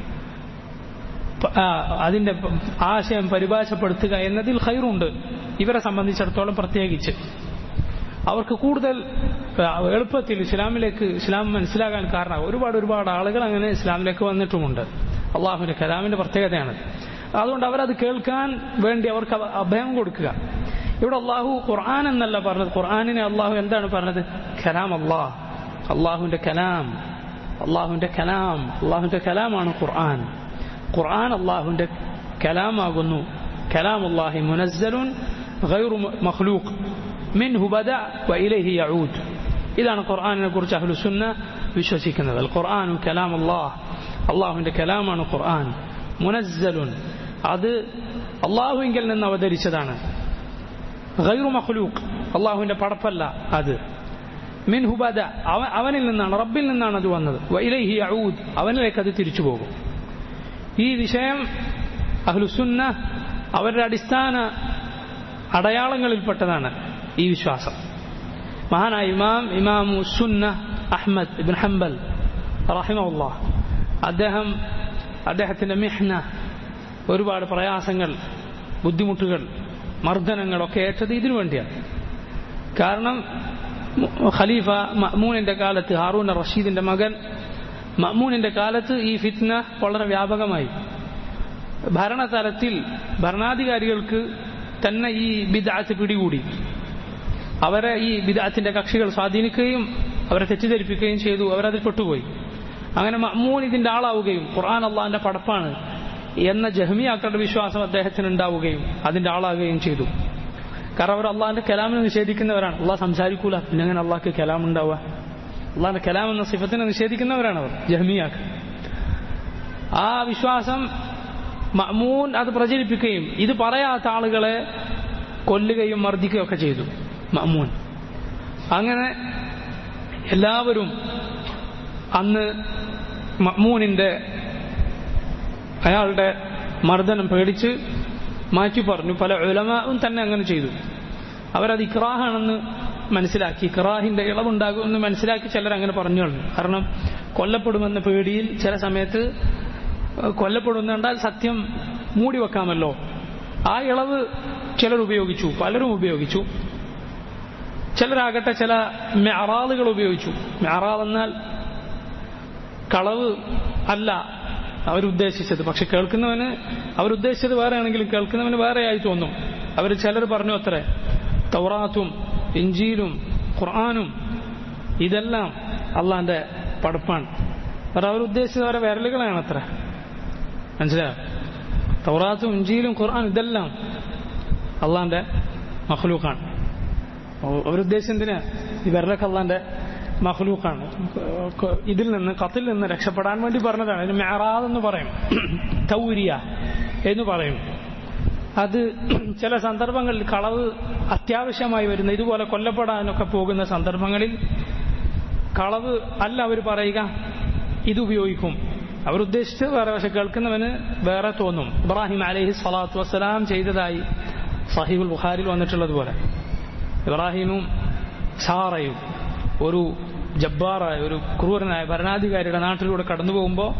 അതിന്റെ ആശയം പരിഭാഷപ്പെടുത്തുക എന്നതിൽ ഹൈറുണ്ട് ഇവരെ സംബന്ധിച്ചിടത്തോളം പ്രത്യേകിച്ച് അവർക്ക് കൂടുതൽ എളുപ്പത്തിൽ ഇസ്ലാമിലേക്ക് ഇസ്ലാം മനസ്സിലാകാൻ കാരണം ഒരുപാട് ഒരുപാട് ആളുകൾ അങ്ങനെ ഇസ്ലാമിലേക്ക് വന്നിട്ടുമുണ്ട് അള്ളാഹുവിന്റെ കലാമിന്റെ പ്രത്യേകതയാണ് അതുകൊണ്ട് അവരത് കേൾക്കാൻ വേണ്ടി അവർക്ക് അഭയം കൊടുക്കുക ഇവിടെ അള്ളാഹു ഖുർആൻ എന്നല്ല പറഞ്ഞത് ഖുർആാനിനെ അള്ളാഹു എന്താണ് പറഞ്ഞത് കലാം അള്ളാഹ് അള്ളാഹുവിന്റെ കലാം അള്ളാഹുവിന്റെ കലാം അള്ളാഹുവിന്റെ കലാമാണ് ഖുർആൻ ഖുർആൻ അള്ളാഹുവിന്റെ കലാമാകുന്നു കലാം അള്ളാഹി മുനസ്സലുൻ ഗൈറു മഖ്ലൂഖ് മിൻഹു ബദ വ ഇലൈഹി യഊദ് ഇതാണ് ഖുർആനിനെ കുറിച്ച് അഹ്ലുസുന്ന വിശ്വസിക്കുന്നത് അൽ ഖുർആനു കലാം അള്ളാഹ് അള്ളാഹുവിന്റെ കലാമാണ് ഖുർആൻ മുനസ്സലുൻ അത് അള്ളാഹുവിങ്കിൽ നിന്ന് അവതരിച്ചതാണ് ഗൈറു മഖ്ലൂഖ് അള്ളാഹുവിന്റെ പടപ്പല്ല അത് മിൻ ഹുബദ അവൻ അവനിൽ നിന്നാണ് റബ്ബിൽ നിന്നാണ് അത് വന്നത് വൈലൈഹി യഊദ് അവനിലേക്ക് അത് തിരിച്ചു പോകും ഈ വിഷയം അഹ്ലുസുന്ന അവരുടെ അടിസ്ഥാന അടയാളങ്ങളിൽപ്പെട്ടതാണ് ഈ വിശ്വാസം മഹാനായ ഇമാം ഇമാം സുന്ന അഹ്മദ് ഇബിൻ ഹംബൽ റഹിമുള്ള അദ്ദേഹം അദ്ദേഹത്തിന്റെ മിഹ്ന ഒരുപാട് പ്രയാസങ്ങൾ ബുദ്ധിമുട്ടുകൾ മർദ്ദനങ്ങളൊക്കെ ഏറ്റത് ഇതിനു വേണ്ടിയാണ് കാരണം ഖലീഫ മഅ്മൂനിന്റെ കാലത്ത് ഹാറൂൻ റഷീദിന്റെ മകൻ മഅ്മൂനിന്റെ കാലത്ത് ഈ ഫിത്ന വളരെ വ്യാപകമായി ഭരണതലത്തിൽ ഭരണാധികാരികൾക്ക് തന്നെ ഈ ബിദാത്ത് പിടികൂടി അവരെ ഈ ബിദാത്തിന്റെ കക്ഷികൾ സ്വാധീനിക്കുകയും അവരെ തെറ്റിദ്ധരിപ്പിക്കുകയും ചെയ്തു അവരതിൽ പെട്ടുപോയി അങ്ങനെ മഅ്മൂൻ ഇതിന്റെ ആളാവുകയും ഖുർആൻ അള്ളാഹിന്റെ പടപ്പാണ് എന്ന ജഹ്മിയാക്കളുടെ വിശ്വാസം അദ്ദേഹത്തിന് ഉണ്ടാവുകയും അതിന്റെ ആളാവുകയും ചെയ്തു കാരണം അവർ അള്ളാഹിന്റെ കലാമിനെ നിഷേധിക്കുന്നവരാണ് അള്ളാഹ് സംസാരിക്കൂല പിന്നെ അങ്ങനെ അള്ളാഹ്ക്ക് കലാം ഉണ്ടാവുക അള്ളാഹിന്റെ കലാം എന്ന സിഫത്തിനെ നിഷേധിക്കുന്നവരാണ് അവർ ജഹ്മിയാക്ക് ആ വിശ്വാസം മഅ്മൂൻ അത് പ്രചരിപ്പിക്കുകയും ഇത് പറയാത്ത ആളുകളെ കൊല്ലുകയും മർദ്ദിക്കുകയും ഒക്കെ ചെയ്തു മഅ്മൂൻ അങ്ങനെ എല്ലാവരും അന്ന് മഅ്മൂനിന്റെ അയാളുടെ മർദ്ദനം പേടിച്ച് മാറ്റി പറഞ്ഞു പല ഉലമാവും തന്നെ അങ്ങനെ ചെയ്തു അവരത് ഇക്രാഹാണെന്ന് മനസ്സിലാക്കി ഇക്രാഹിന്റെ ഇളവുണ്ടാകുമെന്ന് മനസ്സിലാക്കി ചിലർ അങ്ങനെ പറഞ്ഞു കളഞ്ഞു കാരണം കൊല്ലപ്പെടുമെന്ന പേടിയിൽ ചില സമയത്ത് കൊല്ലപ്പെടുന്ന കണ്ടാൽ സത്യം മൂടി വെക്കാമല്ലോ ആ ഇളവ് ചിലർ ഉപയോഗിച്ചു പലരും ഉപയോഗിച്ചു ചിലരാകട്ടെ ചില മെറാളുകൾ ഉപയോഗിച്ചു മെറാൾ എന്നാൽ കളവ് അല്ല അവരുദ്ദേശിച്ചത് പക്ഷെ കേൾക്കുന്നവന് അവരുദ്ദേശിച്ചത് വേറെ ആണെങ്കിലും കേൾക്കുന്നവന് വേറെയായി തോന്നും അവർ ചിലർ പറഞ്ഞു അത്രേ തൗറാത്തും ഇഞ്ചിയിലും ഖുർആാനും ഇതെല്ലാം അള്ളാന്റെ പടപ്പാണ് അവർ അവരുദ്ദേശിച്ചത് അവരെ വിരലുകളാണ് അത്ര മനസ്സിലായോ തൗറാത്തും ഇഞ്ചിയിലും ഖുർആൻ ഇതെല്ലാം അള്ളാന്റെ മഹ്ലൂക്കാണ് അവരുദ്ദേശം എന്തിനാ ഈ വിരലൊക്കെ അള്ളാന്റെ മഹ്ലൂക്കാണ് ഇതിൽ നിന്ന് കത്തിൽ നിന്ന് രക്ഷപ്പെടാൻ വേണ്ടി പറഞ്ഞതാണ് ഇതിന് മെറാദ് എന്ന് പറയും തൗരിയ എന്ന് പറയും അത് ചില സന്ദർഭങ്ങളിൽ കളവ് അത്യാവശ്യമായി വരുന്ന ഇതുപോലെ കൊല്ലപ്പെടാനൊക്കെ പോകുന്ന സന്ദർഭങ്ങളിൽ കളവ് അല്ല അവർ പറയുക ഇത് ഉപയോഗിക്കും അവരുദ്ദേശിച്ചത് വേറെ പക്ഷെ കേൾക്കുന്നവന് വേറെ തോന്നും ഇബ്രാഹിം അലഹി സ്വലാത്തു വസ്സലാം ചെയ്തതായി സഹീബുൽ ബുഖാരിൽ വന്നിട്ടുള്ളതുപോലെ ഇബ്രാഹിമും സാറയും ഒരു ജബ്ബാറായ ഒരു ക്രൂരനായ ഭരണാധികാരിയുടെ നാട്ടിലൂടെ കടന്നു പോകുമ്പോൾ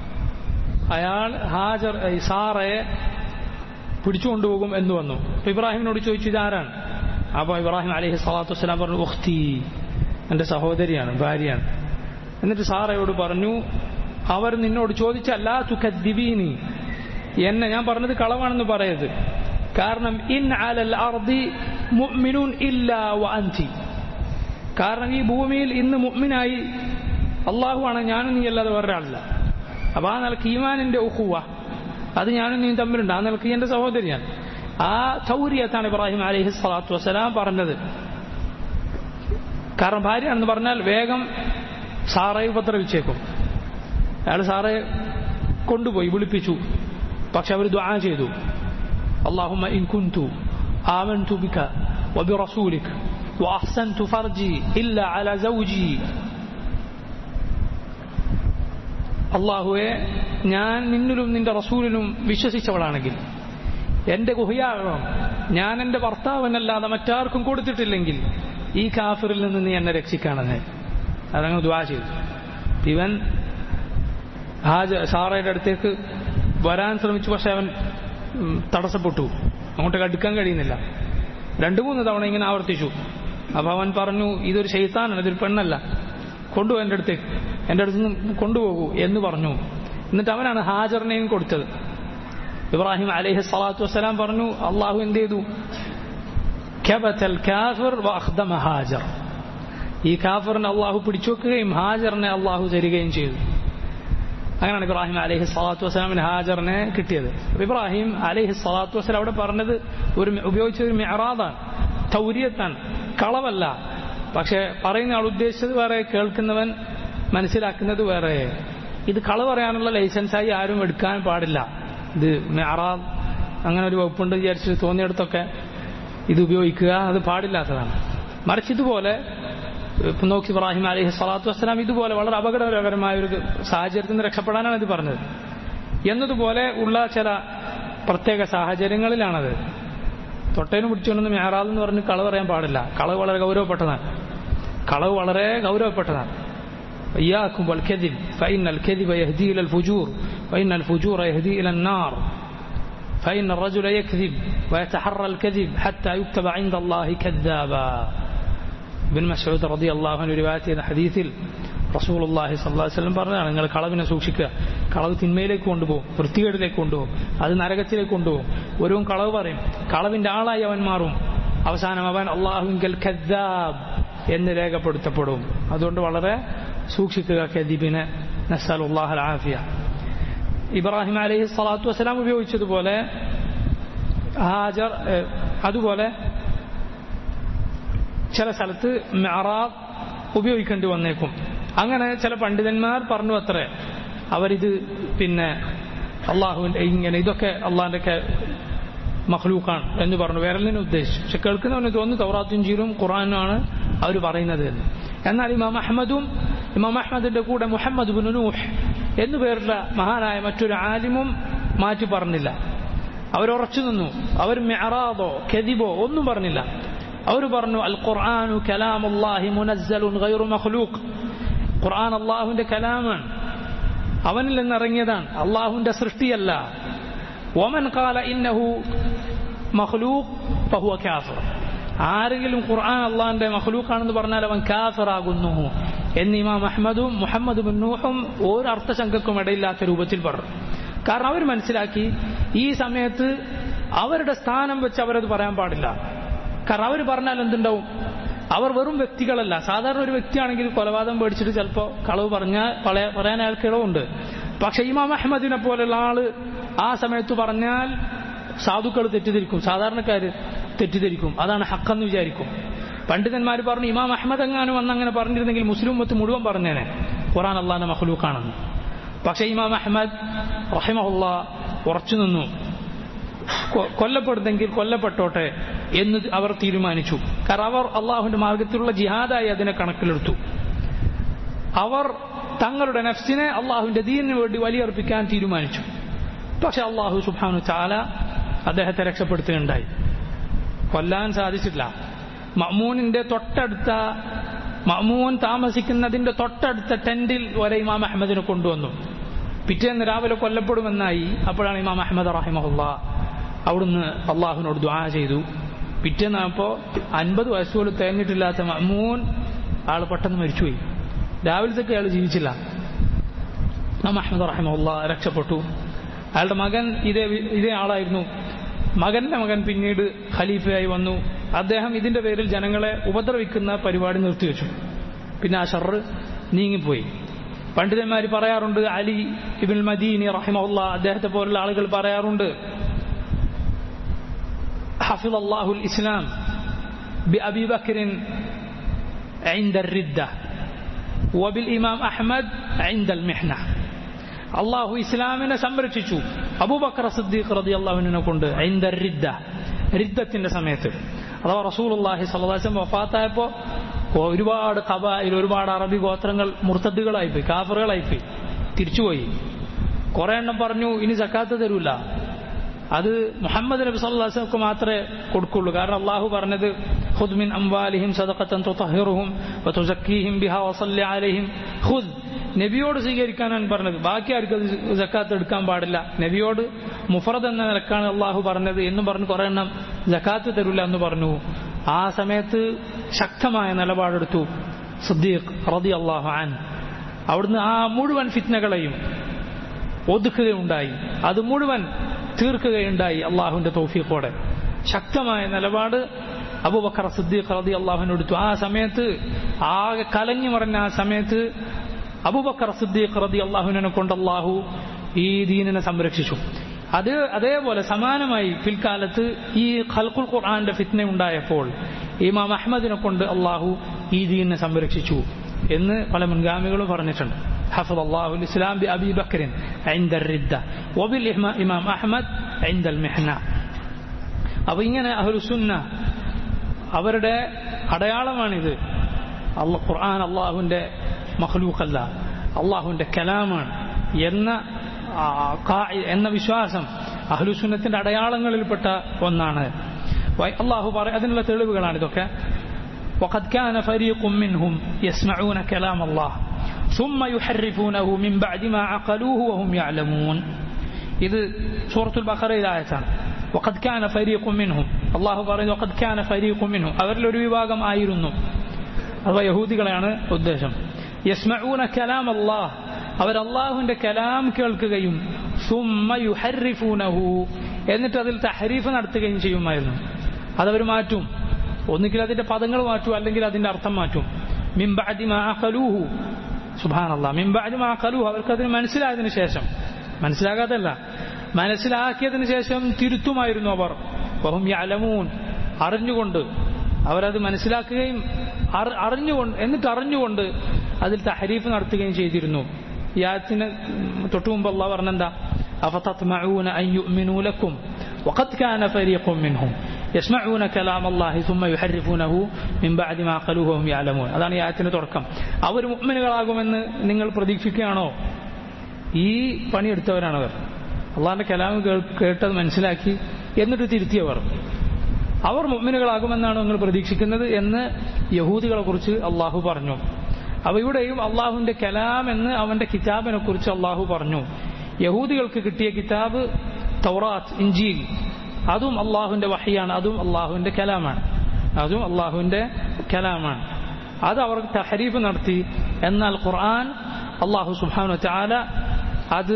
അയാൾ ഹാജർ സാറയെ പിടിച്ചുകൊണ്ടുപോകും എന്ന് വന്നു അപ്പൊ ഇബ്രാഹിമിനോട് ചോദിച്ചു ഇതാരാണ് അപ്പോൾ ഇബ്രാഹിം അലഹി സ്വലാത്തു വസ്സലാം പറഞ്ഞു ഉഖ്തി എന്റെ സഹോദരിയാണ് ഭാര്യയാണ് എന്നിട്ട് സാറയോട് പറഞ്ഞു അവർ നിന്നോട് ചോദിച്ചല്ല തുക്കദ്ദിബീനി എന്നെ ഞാൻ പറഞ്ഞത് കളവാണെന്ന് പറയരുത് കാരണം ഇൻ അലൽ അർദി മുഅ്മിനൂൻ ഇല്ലാ വഅൻതി കാരണം ഈ ഭൂമിയിൽ ഇന്ന് മുഅ്മിനായി അള്ളാഹുവാണ് ഞാനും നീ അല്ലാതെ വേറൊരാളല്ല അപ്പൊ ആ നിലക്ക് ഈമാനിന്റെ ഉഹുവ അത് ഞാനും നീ തമ്മിലുണ്ട് ആ നിലക്ക് എന്റെ സഹോദരിയാണ് ആ സൗര്യത്താണ് ഇബ്രാഹിം അലഹി സ്വലാത്തു വസ്സലാം പറഞ്ഞത് കാരണം ഭാര്യയാണെന്ന് പറഞ്ഞാൽ വേഗം സാറയെ ഉപദ്രവിച്ചേക്കും അയാൾ സാറെ കൊണ്ടുപോയി വിളിപ്പിച്ചു പക്ഷെ അവർ ദ്വാ ചെയ്തു اللهم إن كنت آمنت بك وبرسولك وأحسنت فرجي إلا على زوجي അള്ളാഹുവെ ഞാൻ നിന്നിലും നിന്റെ റസൂലിലും വിശ്വസിച്ചവളാണെങ്കിൽ എന്റെ ഗുഹയാകണം ഞാൻ എന്റെ ഭർത്താവിനല്ലാതെ മറ്റാർക്കും കൊടുത്തിട്ടില്ലെങ്കിൽ ഈ കാഫിറിൽ നിന്ന് നീ എന്നെ രക്ഷിക്കണമെന്ന് അതങ്ങ് ദ്വാ ചെയ്തു ഇവൻ ഹാജ സാറയുടെ അടുത്തേക്ക് വരാൻ ശ്രമിച്ചു പക്ഷെ അവൻ തടസ്സപ്പെട്ടു അങ്ങോട്ടേക്ക് അടുക്കാൻ കഴിയുന്നില്ല രണ്ടു മൂന്ന് തവണ ഇങ്ങനെ ആവർത്തിച്ചു അപ്പൊ അവൻ പറഞ്ഞു ഇതൊരു ശൈത്താനാണ് ഇതൊരു പെണ്ണല്ല കൊണ്ടുപോ എൻ്റെ അടുത്തേക്ക് എൻ്റെ അടുത്ത് നിന്ന് കൊണ്ടുപോകൂ എന്ന് പറഞ്ഞു എന്നിട്ട് അവനാണ് ഹാജറിനെയും കൊടുത്തത് ഇബ്രാഹിം അലൈഹി സ്വലാത്തു വസ്സലാം പറഞ്ഞു അള്ളാഹു എന്ത് ചെയ്തു ഹാജർ ഈ കാഫറിനെ അള്ളാഹു പിടിച്ചു വെക്കുകയും ഹാജറിനെ അള്ളാഹു തരികയും ചെയ്തു അങ്ങനെയാണ് ഇബ്രാഹിം അലൈഹി സ്വലാത്തു വസ്സലാമിന് ഹാജറിനെ കിട്ടിയത് ഇബ്രാഹിം അലൈഹി സ്വലാത്തു വസ്സലാം അവിടെ പറഞ്ഞത് ഒരു ഉപയോഗിച്ചത് ഒരു മെഹറാദാണ് തൗര്യത്താണ് കളവല്ല പക്ഷെ പറയുന്ന ആൾ ഉദ്ദേശിച്ചത് വേറെ കേൾക്കുന്നവൻ മനസ്സിലാക്കുന്നത് വേറെ ഇത് കള പറയാനുള്ള ലൈസൻസായി ആരും എടുക്കാൻ പാടില്ല ഇത് മെഹറാ അങ്ങനെ ഒരു വകുപ്പുണ്ട് വിചാരിച്ച് തോന്നിയിടത്തൊക്കെ ഇത് ഉപയോഗിക്കുക അത് പാടില്ലാത്തതാണ് മറിച്ച് ഇതുപോലെ ഇപ്പം നോക്കി ഇബ്രാഹിം അലൈഹി സ്വലാത്തു വസ്സലാം ഇതുപോലെ വളരെ അപകടകരമായ ഒരു സാഹചര്യത്തിൽ നിന്ന് രക്ഷപ്പെടാനാണ് ഇത് പറഞ്ഞത് എന്നതുപോലെ ഉള്ള ചില പ്രത്യേക സാഹചര്യങ്ങളിലാണത് തൊട്ടേന് പിടിച്ചുകൊണ്ടൊന്ന് മെഹറാൽ എന്ന് പറഞ്ഞ് കളവ് പറയാൻ പാടില്ല കളവ് വളരെ ഗൗരവപ്പെട്ടതാണ് കളവ് വളരെ ഗൗരവപ്പെട്ടതാണ് إياكم والكذب فإن الكذب يهدي إلى الفجور وإن الفجور يهدي إلى النار فإن الرجل يكذب ويتحرى الكذب حتى يكتب عند الله كذابا ബിൻ മസൂദ് റതി അള്ളാഹുവിന് റിവായത്ത് ചെയ്ത ഹദീസിൽ റസൂൽ അള്ളാഹി സല്ലാ വല്ലം പറഞ്ഞതാണ് നിങ്ങൾ കളവിനെ സൂക്ഷിക്കുക കളവ് തിന്മയിലേക്ക് കൊണ്ടുപോകും വൃത്തികേടിലേക്ക് കൊണ്ടുപോകും അത് നരകത്തിലേക്ക് കൊണ്ടുപോകും ഒരുവൻ കളവ് പറയും കളവിന്റെ ആളായി അവൻ മാറും അവസാനം അവൻ അള്ളാഹുങ്കൽ ഖദ്ദാബ് എന്ന് രേഖപ്പെടുത്തപ്പെടും അതുകൊണ്ട് വളരെ സൂക്ഷിക്കുക ഖദീബിനെ നസാൽ അള്ളാഹു ആഫിയ ഇബ്രാഹിം അലൈഹി സ്വലാത്തു വസ്സലാം ഉപയോഗിച്ചതുപോലെ ഹാജർ അതുപോലെ ചില സ്ഥലത്ത് മെറാബ് ഉപയോഗിക്കേണ്ടി വന്നേക്കും അങ്ങനെ ചില പണ്ഡിതന്മാർ പറഞ്ഞു അത്രേ അവരിത് പിന്നെ അള്ളാഹുവിന്റെ ഇങ്ങനെ ഇതൊക്കെ അള്ളാഹിന്റെ ഒക്കെ മഹ്ലൂക്കാണ് എന്ന് പറഞ്ഞു വിരലിനെ ഉദ്ദേശിച്ചു പക്ഷെ കേൾക്കുന്നവന് തോന്നുന്നു തൗറാത്തും ജീരും ഖുറാനുമാണ് അവർ പറയുന്നത് എന്ന് എന്നാൽ ഇമാം അഹമ്മദും ഇമാം അഹമ്മദിന്റെ കൂടെ മുഹമ്മദ് ബിൻ നൂഹ് എന്നു പേരുള്ള മഹാനായ മറ്റൊരു ആലിമും മാറ്റി പറഞ്ഞില്ല അവരുറച്ചു നിന്നു അവർ മെഹറാദോ കെതിബോ ഒന്നും പറഞ്ഞില്ല അവർ പറഞ്ഞു അൽ ഖുർആാനു കലാമുല്ലാഹി മുനസ്സലുൻ ഗൈറു മഖ്ലൂഖ് ഖുർആൻ അള്ളാഹുവിന്റെ കലാമാണ് അവനിൽ നിന്ന് ഇറങ്ങിയതാണ് അള്ളാഹുവിന്റെ സൃഷ്ടിയല്ല ഒമൻ കാല ഇന്നഹു മഖ്ലൂഖ് ഫഹുവ കാഫിർ ആരെങ്കിലും ഖുർആൻ അള്ളാഹിന്റെ മഖ്ലൂഖാണെന്ന് പറഞ്ഞാൽ അവൻ കാഫിറാകുന്നു എന്ന് ഇമാം അഹമ്മദും മുഹമ്മദ് ബിൻ നൂഹും ഒരു അർത്ഥശങ്കക്കും ഇടയില്ലാത്ത രൂപത്തിൽ പറഞ്ഞു കാരണം അവർ മനസ്സിലാക്കി ഈ സമയത്ത് അവരുടെ സ്ഥാനം വെച്ച് അവരത് പറയാൻ പാടില്ല കാരണം അവർ പറഞ്ഞാൽ എന്തുണ്ടാവും അവർ വെറും വ്യക്തികളല്ല സാധാരണ ഒരു വ്യക്തിയാണെങ്കിൽ കൊലപാതകം പേടിച്ചിട്ട് ചിലപ്പോൾ കളവ് പറഞ്ഞാൽ പറയാൻ അയാൾക്ക് ഇളവുണ്ട് പക്ഷെ ഇമാം അഹമ്മദിനെ പോലെയുള്ള ആള് ആ സമയത്ത് പറഞ്ഞാൽ സാധുക്കൾ തെറ്റിദ്ധരിക്കും സാധാരണക്കാർ തെറ്റിദ്ധരിക്കും അതാണ് ഹക്കെന്ന് വിചാരിക്കും പണ്ഡിതന്മാർ പറഞ്ഞു ഇമാം അഹമ്മദ് എങ്ങാനും വന്ന് അങ്ങനെ പറഞ്ഞിരുന്നെങ്കിൽ മുസ്ലിം മത്ത് മുഴുവൻ പറഞ്ഞേനെ ഖുറാൻ അള്ളാന്റെ മഹ്ലൂക്കാണെന്ന് പക്ഷെ ഇമാം അഹമ്മദ് റഹിമഹുല്ല ഉറച്ചു നിന്നു കൊല്ലപ്പെടുന്നെങ്കിൽ കൊല്ലപ്പെട്ടോട്ടെ എന്ന് അവർ തീരുമാനിച്ചു കാരണം അവർ അള്ളാഹുവിന്റെ മാർഗത്തിലുള്ള ജിഹാദായി അതിനെ കണക്കിലെടുത്തു അവർ തങ്ങളുടെ നഫ്സിനെ അള്ളാഹുവിന്റെ ദീനിന് വേണ്ടി വലിയർപ്പിക്കാൻ തീരുമാനിച്ചു പക്ഷെ അള്ളാഹു സുബാനു ചാല അദ്ദേഹത്തെ രക്ഷപ്പെടുത്തുകയുണ്ടായി കൊല്ലാൻ സാധിച്ചിട്ടില്ല മമൂനിന്റെ തൊട്ടടുത്ത മമൂൻ താമസിക്കുന്നതിന്റെ തൊട്ടടുത്ത ടെന്റിൽ വരെ ഇമാം അഹമ്മദിനെ കൊണ്ടുവന്നു പിറ്റേന്ന് രാവിലെ കൊല്ലപ്പെടുമെന്നായി അപ്പോഴാണ് ഇമാം അഹമ്മദ് റഹിമഹുല്ല അവിടുന്ന് അള്ളാഹുവിനോട് ദ്വാ ചെയ്തു പിറ്റേന്നായപ്പോൾ അൻപത് വയസ്സുപോലും തേഞ്ഞിട്ടില്ലാത്ത മമ്മൂൻ ആൾ പെട്ടെന്ന് മരിച്ചുപോയി രാവിലത്തേക്ക് അയാൾ ജീവിച്ചില്ല ഇമാം അഹമ്മദ് റഹിമഹുല്ല രക്ഷപ്പെട്ടു അയാളുടെ മകൻ ഇതേ ഇതേ ആളായിരുന്നു മകന്റെ മകൻ പിന്നീട് ഖലീഫയായി വന്നു അദ്ദേഹം ഇതിന്റെ പേരിൽ ജനങ്ങളെ ഉപദ്രവിക്കുന്ന പരിപാടി നിർത്തിവെച്ചു പിന്നെ ആ ഷർറ് നീങ്ങിപ്പോയി പണ്ഡിതന്മാർ പറയാറുണ്ട് അലി ഇബിൻ മദീനി റഹിമുള്ള അദ്ദേഹത്തെ പോലുള്ള ആളുകൾ പറയാറുണ്ട് حفظ الله الإسلام بأبي بكر عند الردة وبالإمام أحمد عند المحنة അള്ളാഹു ഇസ്ലാമിനെ സംരക്ഷിച്ചു അബൂബക്കർ സിദ്ദീഖ് റതി അള്ളാഹുവിനെ കൊണ്ട് ഐന്ദ റിദ്ദ റിദ്ദത്തിന്റെ സമയത്ത് അഥവാ റസൂൽ അള്ളാഹി സല്ലാസം വഫാത്തായപ്പോ ഒരുപാട് കബായിൽ ഒരുപാട് അറബി ഗോത്രങ്ങൾ മുർത്തദ്ദുകളായിപ്പോയി കാഫറുകളായിപ്പോയി തിരിച്ചുപോയി കുറെ എണ്ണം പറഞ്ഞു ഇനി സക്കാത്ത് തരൂല അത് മുഹമ്മദ് നബി സല്ലാസ്ക്ക് മാത്രമേ കൊടുക്കുള്ളൂ കാരണം അള്ളാഹു പറഞ്ഞത് ഖുദ് മിൻ അംവാലിഹിം സദഖത്തൻ തുതഹിറുഹും വതുസക്കീഹിം ബിഹാ വസല്ലി അലൈഹിം ഖുദ് നബിയോട് സ്വീകരിക്കാനാണ് പറഞ്ഞത് ബാക്കി ആർക്കും അത് ജക്കാത്ത് എടുക്കാൻ പാടില്ല നബിയോട് മുഫറദ് എന്ന നിലക്കാണ് അള്ളാഹു പറഞ്ഞത് എന്നും പറഞ്ഞ് കുറെ എണ്ണം ജക്കാത്ത് തരില്ല എന്ന് പറഞ്ഞു ആ സമയത്ത് ശക്തമായ നിലപാടെടുത്തു സുദ്ദീഖ് റതി അള്ളാഹു ആൻ അവിടുന്ന് ആ മുഴുവൻ ഫിത്നകളെയും ഒതുക്കുകയുണ്ടായി അത് മുഴുവൻ തീർക്കുകയുണ്ടായി അള്ളാഹുവിന്റെ തൗഫീഖോടെ ശക്തമായ നിലപാട് അബൂബക്കർ സിദ്ദീഖ് റതി അള്ളാഹുവിനെടുത്തു ആ സമയത്ത് ആകെ കലങ്ങി മറഞ്ഞ ആ സമയത്ത് അബൂബക്കർ സിദ്ദീഖ് റതി അള്ളാഹുവിനെ കൊണ്ട് അള്ളാഹു ഈ ദീനിനെ സംരക്ഷിച്ചു അത് അതേപോലെ സമാനമായി പിൽക്കാലത്ത് ഈ ഖൽഖുൽ ഖുർആന്റെ ഫിത്ന ഉണ്ടായപ്പോൾ ഇമാം അഹമ്മദിനെ കൊണ്ട് അള്ളാഹു ഈ ദീനിനെ സംരക്ഷിച്ചു എന്ന് പല മുൻഗാമികളും പറഞ്ഞിട്ടുണ്ട് حفظ الله الإسلام بأبي بكر عند الردة وبالإمام أحمد عند المحنة അപ്പോൾ ഇങ്ങനെ അഹ്ലുസുന്ന അവരുടെ അടയാളമാണിത് അല്ല ഖുർആൻ അള്ളാഹുവിൻ്റെ മഖ്ലൂഖല്ല അള്ളാഹുവിൻ്റെ കലാമാണ് എന്ന ആ, കാ- എന്ന വിശ്വാസം അഹ്ലുസുന്നത്തിന്റെ അടയാളങ്ങളിൽപ്പെട്ട ഒന്നാണ് വൈ- അള്ളാഹു പറ അതിനുള്ള തെളിവുകളാണ് ഇതൊക്കെ وقد كان فريق منهم يسمعون كلام الله ثم يحرفونه من بعد ما عقلوه وهم يعلمون ഇത് സൂറത്തുൽ ബഖറയിലായതാണ് وقد كان فريق منهم അള്ളാഹു പറയുന്നു وقد كان فريق منهم അവരിൽ ഒരു വിഭാഗം ആയിരുന്നു അഥവാ യഹൂദികളെയാണ് ഉദ്ദേശം യസ്മഊന കലാം അല്ലാഹ് അവർ അള്ളാഹുവിന്റെ കലാം കേൾക്കുകയും സുമ്മ യുഹർരിഫൂനഹു എന്നിട്ട് അതിൽ തഹരീഫ് നടത്തുകയും ചെയ്യുമായിരുന്നു അതവർ മാറ്റും ഒന്നുകിൽ അതിന്റെ പദങ്ങൾ മാറ്റും അല്ലെങ്കിൽ അതിന്റെ അർത്ഥം മാറ്റും മിംബഅദി മാ അഖലൂഹു സുബ്ഹാനല്ലാഹ് മിംബഅദി മാ അഖലൂഹു അവർക്ക് അതിന് മനസ്സിലായതിനു ശേഷം മനസ്സിലാകാതല്ല മനസ്സിലാക്കിയതിനു ശേഷം തിരുത്തുമായിരുന്നു അവർ വഹും യഅലമൂൻ അറിഞ്ഞുകൊണ്ട് അവരത് മനസ്സിലാക്കുകയും അറി- അറിഞ്ഞുകൊണ്ട് എന്നിട്ട് അറിഞ്ഞുകൊണ്ട് അതിൽ തഹരീഫ് നടത്തുകയും ചെയ്തിരുന്നു ഈ ആയത്തിന് തൊട്ടു മുമ്പ് അള്ളാഹ് പറഞ്ഞെന്താ أفتطمعون أن يؤمنوا لكم وقد كان فريق منهم يسمعون كلام الله ثم يحرفونه من بعد ما قالوه وهم يعلمون അതാണ് ഈ ആയത്തിന് തുടക്കം അവർ മുഅ്മിനുകളാകുമെന്ന് നിങ്ങൾ പ്രതീക്ഷിക്കുകയാണോ ഈ പണിയെടുത്തവരാണവർ അള്ളാഹിന്റെ കലാം കേൾ- കേട്ടത് മനസ്സിലാക്കി എന്നിട്ട് തിരുത്തിയവർ അവർ മുഅ്മിനുകളാകുമെന്നാണ് നിങ്ങൾ പ്രതീക്ഷിക്കുന്നത് എന്ന് യഹൂദികളെ കുറിച്ച് അള്ളാഹു പറഞ്ഞു അവ ഇവിടെയും അള്ളാഹുവിന്റെ കലാം എന്ന് അവന്റെ കിതാബിനെ കുറിച്ച് അള്ളാഹു പറഞ്ഞു യഹൂദികൾക്ക് കിട്ടിയ കിതാബ് തൗറാത്ത് ഇഞ്ചീൽ അതും അള്ളാഹുവിന്റെ വഹിയാണ് അതും അള്ളാഹുവിന്റെ കലാമാണ് അതും അള്ളാഹുവിന്റെ കലാമാണ് അത് അവർ തഹരീഫ് നടത്തി എന്നാൽ ഖുർആൻ അള്ളാഹു സുബ്ഹാനഹു വതആല അത്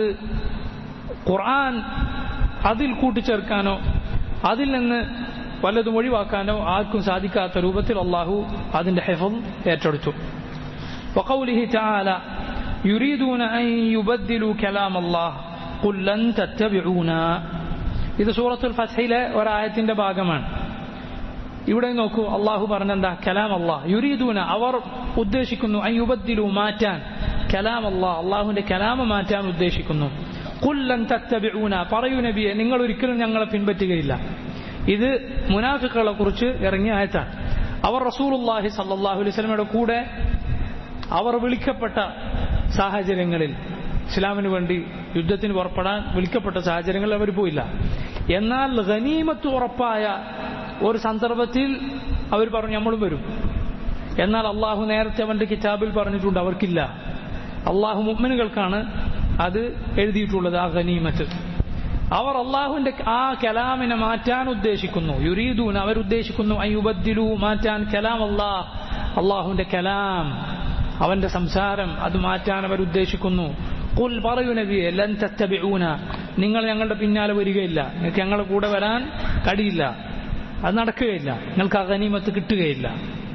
ഖുർആൻ അതിൽ കൂട്ടിച്ചേർക്കാനോ അതിൽ നിന്ന് വല്ലതും ഒഴിവാക്കാനോ ആർക്കും സാധിക്കാത്ത രൂപത്തിൽ അള്ളാഹു അതിന്റെ ഹെഫം ഏറ്റെടുത്തു وقوله تعالى يريدون أن يبدلوا كلام الله قل لن تتبعونا ഇത് സൂറത്തുൽ ഫത്ഹിലെ ഒരായത്തിന്റെ ഭാഗമാണ് ഇവിടെ നോക്കൂ അള്ളാഹു പറഞ്ഞെന്താ കലാം അള്ളാഹ് യുരീദൂന അവർ ഉദ്ദേശിക്കുന്നു അയ്യുബദ്ദിലു മാറ്റാൻ കലാം അള്ളാഹ് അള്ളാഹുവിന്റെ കലാമ മാറ്റാൻ ഉദ്ദേശിക്കുന്നു കുല്ലൻ തത്തബിഊന പറയൂ നബിയെ നിങ്ങൾ ഒരിക്കലും ഞങ്ങളെ പിൻപറ്റുകയില്ല ഇത് മുനാഫിക്കുകളെ കുറിച്ച് ഇറങ്ങിയ ആയത്താണ് അവർ റസൂലുള്ളാഹി സല്ലല്ലാഹു അലൈഹി വസല്ലമയുടെ കൂടെ അവർ വിളിക്കപ്പെട്ട സാഹചര്യങ്ങളിൽ ഇസ്ലാമിന് വേണ്ടി യുദ്ധത്തിന് പുറപ്പെടാൻ വിളിക്കപ്പെട്ട സാഹചര്യങ്ങളിൽ അവർ പോയില്ല എന്നാൽ ഗനീമത്ത് ഉറപ്പായ ഒരു സന്ദർഭത്തിൽ അവർ പറഞ്ഞു നമ്മളും വരും എന്നാൽ അള്ളാഹു നേരത്തെ അവന്റെ കിതാബിൽ പറഞ്ഞിട്ടുണ്ട് അവർക്കില്ല അള്ളാഹു മുഅ്മിനുകൾക്കാണ് അത് എഴുതിയിട്ടുള്ളത് ആ ഗനീമത്ത് അവർ അള്ളാഹുവിന്റെ ആ കലാമിനെ മാറ്റാൻ ഉദ്ദേശിക്കുന്നു യുരീദൂൻ അവർ ഉദ്ദേശിക്കുന്നു അയ്യുബദ്ദിലു മാറ്റാൻ കലാം അള്ളാഹ് അള്ളാഹുവിന്റെ കലാം അവന്റെ സംസാരം അത് മാറ്റാൻ അവർ ഉദ്ദേശിക്കുന്നു കുൽ പറയൂ നബിയെ ലൻ തത്തബിഊന നിങ്ങൾ ഞങ്ങളുടെ പിന്നാലെ വരികയില്ല നിങ്ങൾക്ക് ഞങ്ങളുടെ കൂടെ വരാൻ കഴിയില്ല അത് നടക്കുകയില്ല നിങ്ങൾക്ക് ആ ഗനീമത്ത് കിട്ടുകയില്ല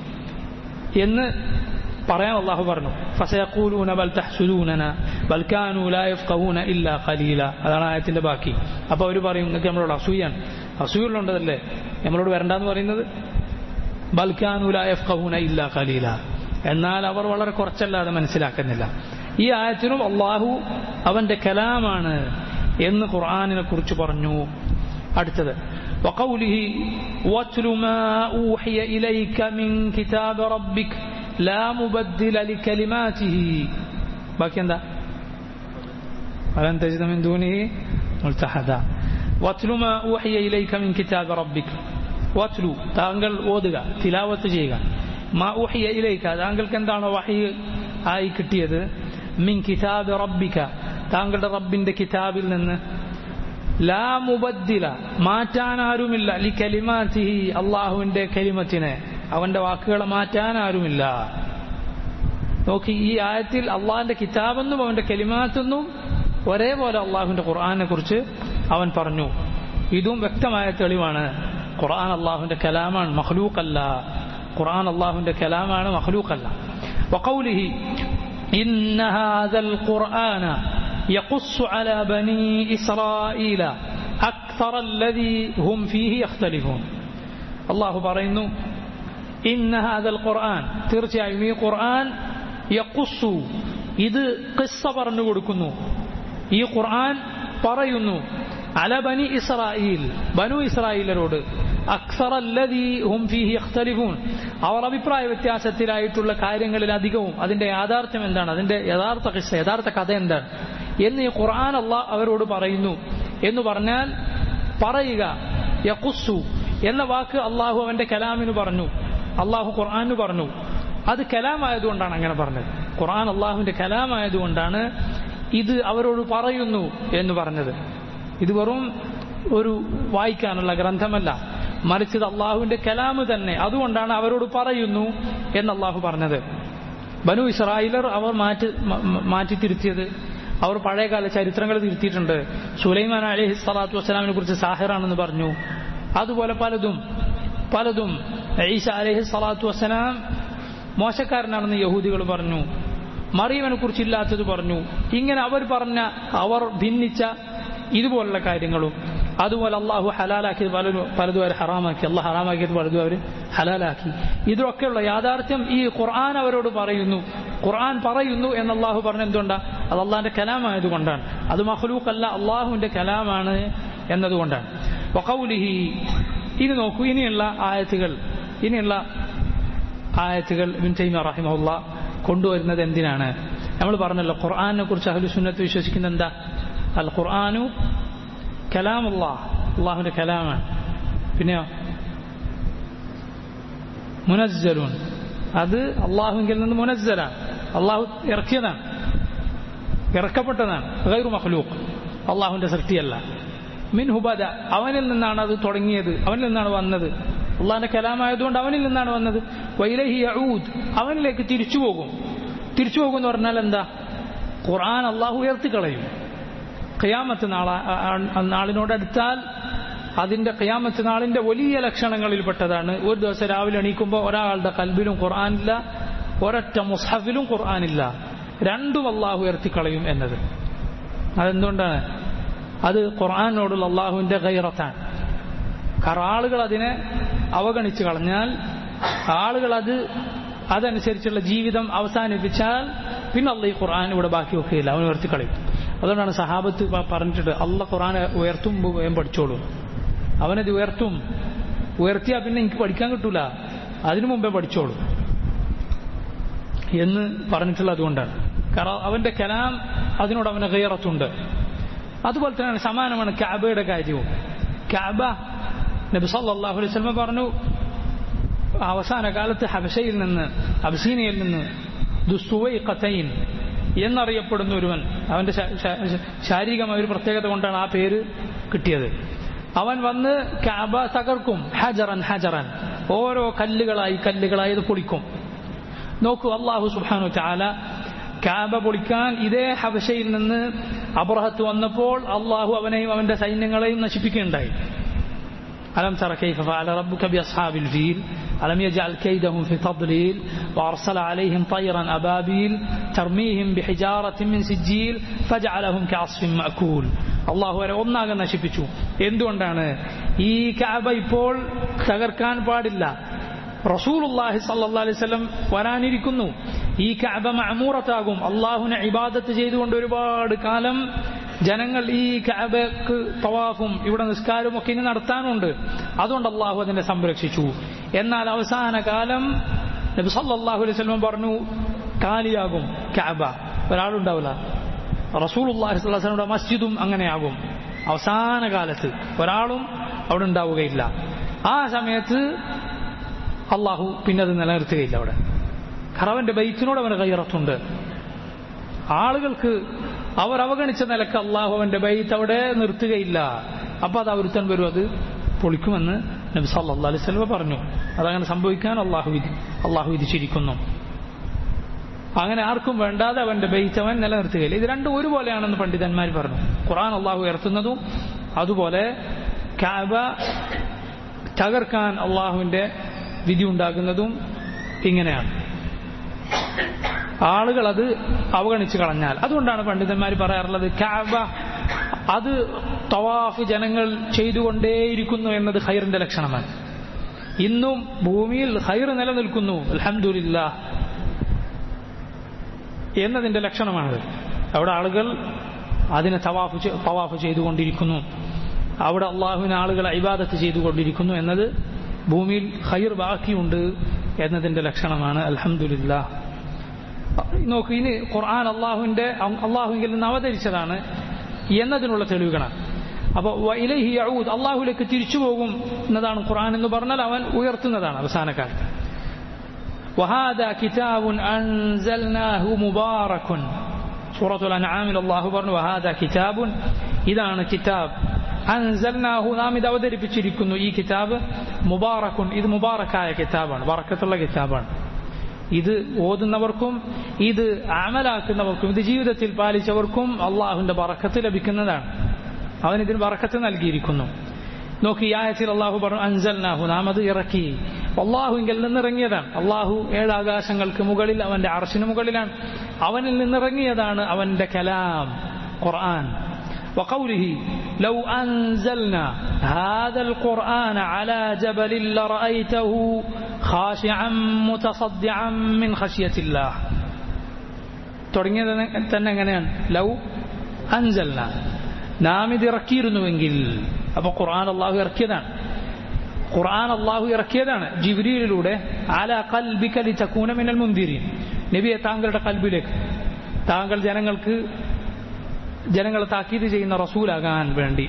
എന്ന് പറയാൻ അള്ളാഹു പറഞ്ഞു ഫസയഖൂലൂന ബൽ തഹ്സുദൂനന ബൽ കാനൂ ലാ യഫ്ഖഹൂന ഇല്ലാ ഖലീല അതാണ് ആയത്തിന്റെ ബാക്കി അപ്പോൾ അവർ പറയും നിങ്ങൾക്ക് നമ്മളോട് അസൂയാണ് അസൂയുള്ളതുണ്ടല്ലേ നമ്മളോട് വരണ്ടെന്ന് പറയുന്നത് ബൽ കാനൂ ലാ യഫ്ഖഹൂന ഇല്ലാ ഖലീല എന്നാൽ അവർ വളരെ കുറച്ചല്ലാതെ മനസ്സിലാക്കുന്നില്ല ഈ ആയത്തിനും അള്ളാഹു അവന്റെ കലാമാണ് എന്ന് ഖുർആാനിനെ കുറിച്ച് പറഞ്ഞു അടുത്തത് وقوله واتل ما أوحي إليك من كتاب ربك لا مبدل لكلماته باقي എന്താ ولن تجد من دونه ملتحدا واتل ما أوحي إليك من كتاب ربك واتلو താങ്കൾ ഓതുക തിലാവത്ത് ചെയ്യുക മാ ഊഹിയ ഇലൈക്ക താങ്കൾക്ക് എന്താണ് വഹി ആയി കിട്ടിയത് മിൻ കിതാബ് റബ്ബിക താങ്കളുടെ റബ്ബിന്റെ കിതാബിൽ നിന്ന് ലാ മുബദ്ദില മാറ്റാൻ ആരുമില്ല ലി കലിമാറ്റിഹി അള്ളാഹുവിന്റെ കലിമത്തിനെ അവന്റെ വാക്കുകളെ മാറ്റാൻ ആരുമില്ല നോക്കി ഈ ആയത്തിൽ അള്ളാഹിന്റെ കിതാബെന്നും അവന്റെ കലിമാത്തെന്നും ഒരേപോലെ അള്ളാഹുവിന്റെ ഖുർആാനെ കുറിച്ച് അവൻ പറഞ്ഞു ഇതും വ്യക്തമായ തെളിവാണ് ഖുർആൻ അള്ളാഹുവിന്റെ കലാമാണ് മഹ്ലൂക്കല്ല ഖുർആൻ അള്ളാഹുവിന്റെ കലാമാണ് മഹ്ലൂക്കല്ല وقوله إن هذا القرآن يقص على بني إسرائيل أكثر الذي هم فيه يختلفون الله പറയുന്നു إن هذا القرآن തീർച്ചയായും ഈ ഖുർആൻ യഖുസ്സു ഇത് കിസ്സ പറഞ്ഞു കൊടുക്കുന്നു ഈ ഖുർആൻ പറയുന്നു അല ബനി ഇസ്രായേൽ ബനു ഇസ്രായേലരോട് അക്സർ ഹും ഫീഹി യഖ്തലിഫൂൻ അവർ അഭിപ്രായ വ്യത്യാസത്തിലായിട്ടുള്ള കാര്യങ്ങളിൽ അധികവും അതിന്റെ യാഥാർത്ഥ്യം എന്താണ് അതിന്റെ യഥാർത്ഥ കിസ്സ യഥാർത്ഥ കഥ എന്താണ് എന്ന് ഈ ഖുർആൻ അള്ളാഹ് അവരോട് പറയുന്നു എന്ന് പറഞ്ഞാൽ പറയുക യഖുസ്സു എന്ന വാക്ക് അള്ളാഹു അവന്റെ കലാമിന് പറഞ്ഞു അള്ളാഹു ഖുർആാനു പറഞ്ഞു അത് കലാമായതുകൊണ്ടാണ് അങ്ങനെ പറഞ്ഞത് ഖുർആൻ അള്ളാഹുവിന്റെ കലാമായതുകൊണ്ടാണ് ഇത് അവരോട് പറയുന്നു എന്ന് പറഞ്ഞത് ഇത് വെറും ഒരു വായിക്കാനുള്ള ഗ്രന്ഥമല്ല മറിച്ച് ഇത് അള്ളാഹുവിന്റെ കലാമ് തന്നെ അതുകൊണ്ടാണ് അവരോട് പറയുന്നു എന്ന് അള്ളാഹു പറഞ്ഞത് ബനു ഇസ്രായേലർ അവർ മാറ്റി മാറ്റി തിരുത്തിയത് അവർ പഴയകാല ചരിത്രങ്ങൾ തിരുത്തിയിട്ടുണ്ട് സുലൈമാൻ അലഹി സ്വലാത്തു വസ്സലാമിനെ കുറിച്ച് സാഹിറാണെന്ന് പറഞ്ഞു അതുപോലെ പലതും പലതും ഈസ അലഹി സ്വലാത്തു വസ്സലാം മോശക്കാരനാണെന്ന് യഹൂദികൾ പറഞ്ഞു മറിയവനെ കുറിച്ചില്ലാത്തത് പറഞ്ഞു ഇങ്ങനെ അവർ പറഞ്ഞ അവർ ഭിന്നിച്ച ഇതുപോലുള്ള കാര്യങ്ങളും അതുപോലെ അള്ളാഹു ഹലാലാക്കിയത് പലരും പലതും അവർ ഹറാമാക്കി അള്ളാഹ് ഹറാമാക്കിയത് പലതും അവർ ഹലാലാക്കി ഇതിലൊക്കെയുള്ള യാഥാർത്ഥ്യം ഈ ഖുർആൻ അവരോട് പറയുന്നു ഖുർആൻ പറയുന്നു എന്ന് അള്ളാഹു പറഞ്ഞ എന്തുകൊണ്ടാണ് അത് അള്ളാഹിന്റെ കലാമായതുകൊണ്ടാണ് അത് മഹ്ലൂക്കല്ല അള്ളാഹുവിന്റെ കലാമാണ് എന്നതുകൊണ്ടാണ് വഖൗലിഹി ഇനി നോക്കൂ ഇനിയുള്ള ആയത്തുകൾ ഇനിയുള്ള ആയത്തുകൾ ബിൻ തൈമ റഹിമുള്ള കൊണ്ടുവരുന്നത് എന്തിനാണ് നമ്മൾ പറഞ്ഞല്ലോ ഖുർആാനെ കുറിച്ച് അഹ്ലു സുന്നത്ത് വിശ്വസിക്കുന്ന എന്താ അൽ ഖുർആാനു കലാമുള്ള അള്ളാഹുവിന്റെ കലാമാണ് പിന്നെയോ മുനസ്സലൂൻ അത് അള്ളാഹുവിൽ നിന്ന് മുനസ്സലാണ് അള്ളാഹു ഇറക്കിയതാണ് ഇറക്കപ്പെട്ടതാണ് ഗൈറു മഖ്ലൂഖ് അള്ളാഹുവിന്റെ സൃഷ്ടിയല്ല മിൻ ഹുബദ അവനിൽ നിന്നാണ് അത് തുടങ്ങിയത് അവനിൽ നിന്നാണ് വന്നത് അള്ളാഹിന്റെ കലാമായതുകൊണ്ട് അവനിൽ നിന്നാണ് വന്നത് വൈലഹി യഊദ് അവനിലേക്ക് തിരിച്ചു പോകും തിരിച്ചു പോകും എന്ന് പറഞ്ഞാൽ എന്താ ഖുർആൻ അള്ളാഹു ഉയർത്തിക്കളയും ഖിയാമത്ത് നാള നാളിനോടടുത്താൽ അതിന്റെ ഖിയാമത്ത് നാളിന്റെ വലിയ ലക്ഷണങ്ങളിൽപ്പെട്ടതാണ് ഒരു ദിവസം രാവിലെ എണീക്കുമ്പോൾ ഒരാളുടെ കൽബിലും ഖുർആാനില്ല ഒരൊറ്റ മുസ്ഹഫിലും ഖുർആാനില്ല രണ്ടും അള്ളാഹു ഉയർത്തിക്കളയും എന്നത് അതെന്തുകൊണ്ടാണ് അത് ഖുർആാനോടുള്ള അള്ളാഹുവിന്റെ ഗൈറത്താണ് കാരണം ആളുകൾ അതിനെ അവഗണിച്ചു കളഞ്ഞാൽ ആളുകൾ അത് അതനുസരിച്ചുള്ള ജീവിതം അവസാനിപ്പിച്ചാൽ പിന്നെ അള്ള ഈ ഖുർആൻ ഇവിടെ ബാക്കി വെക്കുകയില്ല അവൻ ഉയർത്തിക്കളയും അതുകൊണ്ടാണ് സഹാബത്ത് പറഞ്ഞിട്ട് അള്ള ഖുർആൻ ഉയർത്തും വേഗം പഠിച്ചോളൂ അവനത് ഉയർത്തും ഉയർത്തിയാൽ പിന്നെ എനിക്ക് പഠിക്കാൻ കിട്ടൂല അതിനു മുമ്പേ പഠിച്ചോളൂ എന്ന് പറഞ്ഞിട്ടുള്ളത് അതുകൊണ്ടാണ് കാരണം അവന്റെ കലാം അതിനോട് അവന് ഗൈറത്തുണ്ട് അതുപോലെ തന്നെയാണ് സമാനമാണ് കാബയുടെ കാര്യവും കാബ നബി സല്ലല്ലാഹു അലൈഹി വസല്ലം പറഞ്ഞു അവസാന കാലത്ത് ഹബശയിൽ നിന്ന് അബ്സീനിയയിൽ നിന്ന് ദുസ്തുവൈഖത്തൈൻ എന്നറിയപ്പെടുന്ന ഒരുവൻ അവന്റെ ശാരീരികമായ ഒരു പ്രത്യേകത കൊണ്ടാണ് ആ പേര് കിട്ടിയത് അവൻ വന്ന് കാബ തകർക്കും ഹജറൻ ഹജറൻ ഓരോ കല്ലുകളായി കല്ലുകളായി ഇത് പൊളിക്കും നോക്കൂ അള്ളാഹു സുബാനു ചാല കാബ പൊളിക്കാൻ ഇതേ ഹബശയിൽ നിന്ന് അബ്രഹത്ത് വന്നപ്പോൾ അള്ളാഹു അവനെയും അവന്റെ സൈന്യങ്ങളെയും നശിപ്പിക്കുകയുണ്ടായി ألم تر كيف فعل ربك بأصحاب الفيل ألم يجعل كيدهم في تضليل وأرسل عليهم طيرا أبابيل ترميهم بحجارة من سجيل فجعلهم كعصف مأكول അള്ളാഹു വരെ ഒന്നാകെ നശിപ്പിച്ചു എന്തുകൊണ്ടാണ് ഈ കാബ ഇപ്പോൾ തകർക്കാൻ പാടില്ല റസൂലുല്ലാഹി സല്ലാ അലൈവല്ലം വരാനിരിക്കുന്നു ഈ കാബ മഅമൂറത്താകും അള്ളാഹുനെ ഇബാദത്ത് ചെയ്തുകൊണ്ട് ഒരുപാട് കാലം ജനങ്ങൾ ഈ കാബക്ക് തവാഫും ഇവിടെ നിസ്കാരവും ഒക്കെ ഇനി നടത്താനുണ്ട് അതുകൊണ്ട് അള്ളാഹു അതിനെ സംരക്ഷിച്ചു എന്നാൽ അവസാന കാലം നബി സല്ലല്ലാഹു അലൈഹി വസല്ലം പറഞ്ഞു കാലിയാകും കാബ ഒരാളുണ്ടാവില്ല റസൂലുള്ളാഹി സ്വല്ലല്ലാഹു അലൈഹി വസല്ലം മസ്ജിദും അങ്ങനെയാകും അവസാന കാലത്ത് ഒരാളും അവിടെ ഉണ്ടാവുകയില്ല ആ സമയത്ത് അള്ളാഹു പിന്നെ അത് നിലനിർത്തുകയില്ല അവിടെ കാരണം അവന്റെ ബൈത്തിനോട് അവന് കയ്യറത്തുണ്ട് ആളുകൾക്ക് അവർ അവഗണിച്ച നിലക്ക് അള്ളാഹു അവന്റെ ബൈത്ത് അവിടെ നിർത്തുകയില്ല അപ്പൊ അത് അവരുത്തൻ വരും അത് പൊളിക്കുമെന്ന് നബി സല്ലാ അലൈഹി സ്വലമ പറഞ്ഞു അതങ്ങനെ സംഭവിക്കാൻ അള്ളാഹു വിധി അള്ളാഹു വിധിച്ചിരിക്കുന്നു അങ്ങനെ ആർക്കും വേണ്ടാതെ അവന്റെ ബൈത്ത് അവൻ നിലനിർത്തുകയില്ല ഇത് രണ്ടും ഒരുപോലെയാണെന്ന് പണ്ഡിതന്മാർ പറഞ്ഞു ഖുറാൻ അള്ളാഹു ഉയർത്തുന്നതും അതുപോലെ കാബ തകർക്കാൻ അള്ളാഹുവിന്റെ വിധി ഉണ്ടാകുന്നതും ഇങ്ങനെയാണ് ആളുകൾ അത് അവഗണിച്ചു കളഞ്ഞാൽ അതുകൊണ്ടാണ് പണ്ഡിതന്മാർ പറയാറുള്ളത് കാബ അത് തവാഫ് ജനങ്ങൾ ചെയ്തുകൊണ്ടേയിരിക്കുന്നു എന്നത് ഹൈറിന്റെ ലക്ഷണമാണ് ഇന്നും ഭൂമിയിൽ ഹൈർ നിലനിൽക്കുന്നു അലഹമില്ല എന്നതിൻ്റെ ലക്ഷണമാണത് അവിടെ ആളുകൾ അതിനെ തവാഫ് ചെ- തവാഫ് ചെയ്തുകൊണ്ടിരിക്കുന്നു അവിടെ അള്ളാഹുവിന് ആളുകൾ ഇബാദത്ത് ചെയ്തുകൊണ്ടിരിക്കുന്നു എന്നത് ഭൂമിയിൽ ഖൈർ ബാക്കിയുണ്ട് എന്നതിൻ്റെ ലക്ഷണമാണ് അൽഹംദുലില്ലാ നോക്ക് ഇനി ഖുർആൻ അള്ളാഹുവിൻ്റെ അള്ളാഹുവിൽ നിന്ന് അവതരിച്ചതാണ് എന്നതിനുള്ള തെളിവുകളാണ് അപ്പോൾ ഇലഹി യഊദ് അള്ളാഹുലേക്ക് തിരിച്ചു പോകും എന്നതാണ് ഖുർആൻ എന്ന് പറഞ്ഞാൽ അവൻ ഉയർത്തുന്നതാണ് അവസാന കാലത്ത് وهذا كتاب أنزلناه مبارك سورة الأنعام الله പറഞ്ഞു وهذا كتاب ഇതാണ് കിതാബ് അൻസൽനാഹു നാം ഇത് അവതരിപ്പിച്ചിരിക്കുന്നു ഈ കിതാബ് മുബാറക്കുൻ ഇത് മുബാറക്കായ കിതാബാണ് ബറക്കത്തുള്ള കിതാബാണ് ഇത് ഓതുന്നവർക്കും ഇത് അമലാക്കുന്നവർക്കും ഇത് ജീവിതത്തിൽ പാലിച്ചവർക്കും അള്ളാഹുവിന്റെ ബറക്കത്ത് ലഭിക്കുന്നതാണ് അവൻ ഇതിന് ബറക്കത്ത് നൽകിയിരിക്കുന്നു നോക്കി ഈ ആയത്തിൽ അള്ളാഹു പറഞ്ഞു അൻസൽനാഹു നാം അത് ഇറക്കി അള്ളാഹുവിൽ നിന്നിറങ്ങിയതാണ് അള്ളാഹു ഏഴാകാശങ്ങൾക്ക് മുകളിൽ അവന്റെ അർഷിന് മുകളിലാണ് അവനിൽ നിന്നിറങ്ങിയതാണ് അവന്റെ കലാം ഖുർആൻ وقوله لو أنزلنا هذا القرآن على جبل لرأيته خاشعا متصدعا من خشية الله തുടങ്ങിയത് തന്നെ എങ്ങനെയാണ് ലൗ അൻസൽന നാം ഇത് ഇറക്കിയിരുന്നുവെങ്കിൽ അപ്പൊ ഖുർആൻ അള്ളാഹു ഇറക്കിയതാണ് ഖുർആൻ അള്ളാഹു ഇറക്കിയതാണ് ജിബ്രീലിലൂടെ അല കൽബിക ലിതകൂന മിനൽ മുൻദിരീൻ നബിയെ താങ്കളുടെ കൽബിലേക്ക് താങ്കൾ ജനങ്ങൾക്ക് ജനങ്ങളെ താക്കീത് ചെയ്യുന്ന റസൂലാകാൻ വേണ്ടി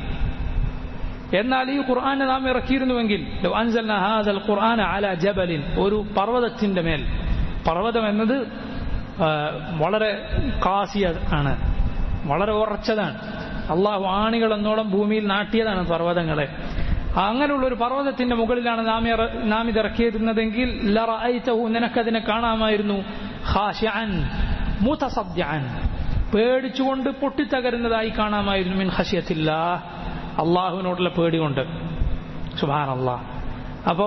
എന്നാൽ ഈ ഖുർആനെ നാം ഇറക്കിയിരുന്നുവെങ്കിൽ ലൗ അൻസൽന ഹാദൽ ഖുർആന അല ജബലിൻ ഒരു പർവ്വതത്തിന്റെ മേൽ പർവ്വതം എന്നത് ആ, വളരെ കാസിയ ആണ് വളരെ ഉറച്ചതാണ് അള്ളാഹു ആണികൾ എന്നോളം ഭൂമിയിൽ നാട്ടിയതാണ് പർവ്വതങ്ങളെ അങ്ങനെയുള്ള ഒരു പർവ്വതത്തിന്റെ മുകളിലാണ് നാം ഇറ- നാം ഇത് ഇറക്കിയിരുന്നതെങ്കിൽ ലറഅയ്തഹു നിനക്കതിനെ കാണാമായിരുന്നു ഖാശിഅൻ മുതസദ്ദിഅൻ പേടിച്ചുകൊണ്ട് പൊട്ടിത്തകരുന്നതായി കാണാമായിരുന്നു മിൻ ഖശിയത്തില്ല അള്ളാഹുവിനോടുള്ള പേടി കൊണ്ട് സുബാനല്ലാ അപ്പോ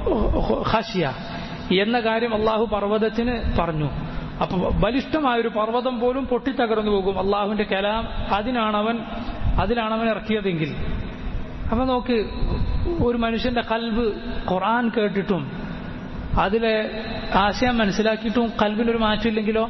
ഖശിയ എന്ന കാര്യം അള്ളാഹു പർവ്വതത്തിന് പറഞ്ഞു അപ്പൊ ബലിഷ്ഠമായ ഒരു പർവ്വതം പോലും പൊട്ടിത്തകർന്നു പോകും അള്ളാഹുവിന്റെ കലാം അതിനാണവൻ അതിലാണവൻ ഇറക്കിയതെങ്കിൽ അപ്പൊ നോക്ക് ഒരു മനുഷ്യന്റെ കൽബ് ഖുർആൻ കേട്ടിട്ടും അതിലെ ആശയം മനസ്സിലാക്കിയിട്ടും കൽബിനൊരു മാറ്റമില്ലെങ്കിലോ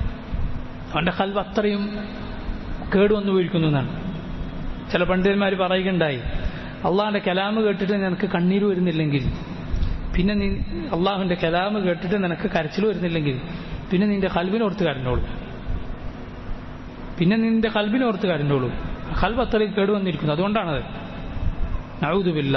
അവന്റെ കൽബ് അത്രയും കേടുവന്നു പോയിരിക്കുന്നു എന്നാണ് ചില പണ്ഡിതന്മാർ പറയുകയുണ്ടായി അള്ളാഹിന്റെ കലാമ് കേട്ടിട്ട് നിനക്ക് കണ്ണീര് വരുന്നില്ലെങ്കിൽ പിന്നെ നീ അള്ളാഹുവിന്റെ കലാമ് കേട്ടിട്ട് നിനക്ക് കരച്ചിൽ വരുന്നില്ലെങ്കിൽ പിന്നെ നിന്റെ കൽബിനോർത്ത് കരഞ്ഞോളൂ പിന്നെ നിന്റെ കൽബിനോർത്ത് കരഞ്ഞോളൂ കൽബ് അത്രയും കേടുവന്നിരിക്കുന്നു അതുകൊണ്ടാണത് നൗദുബില്ല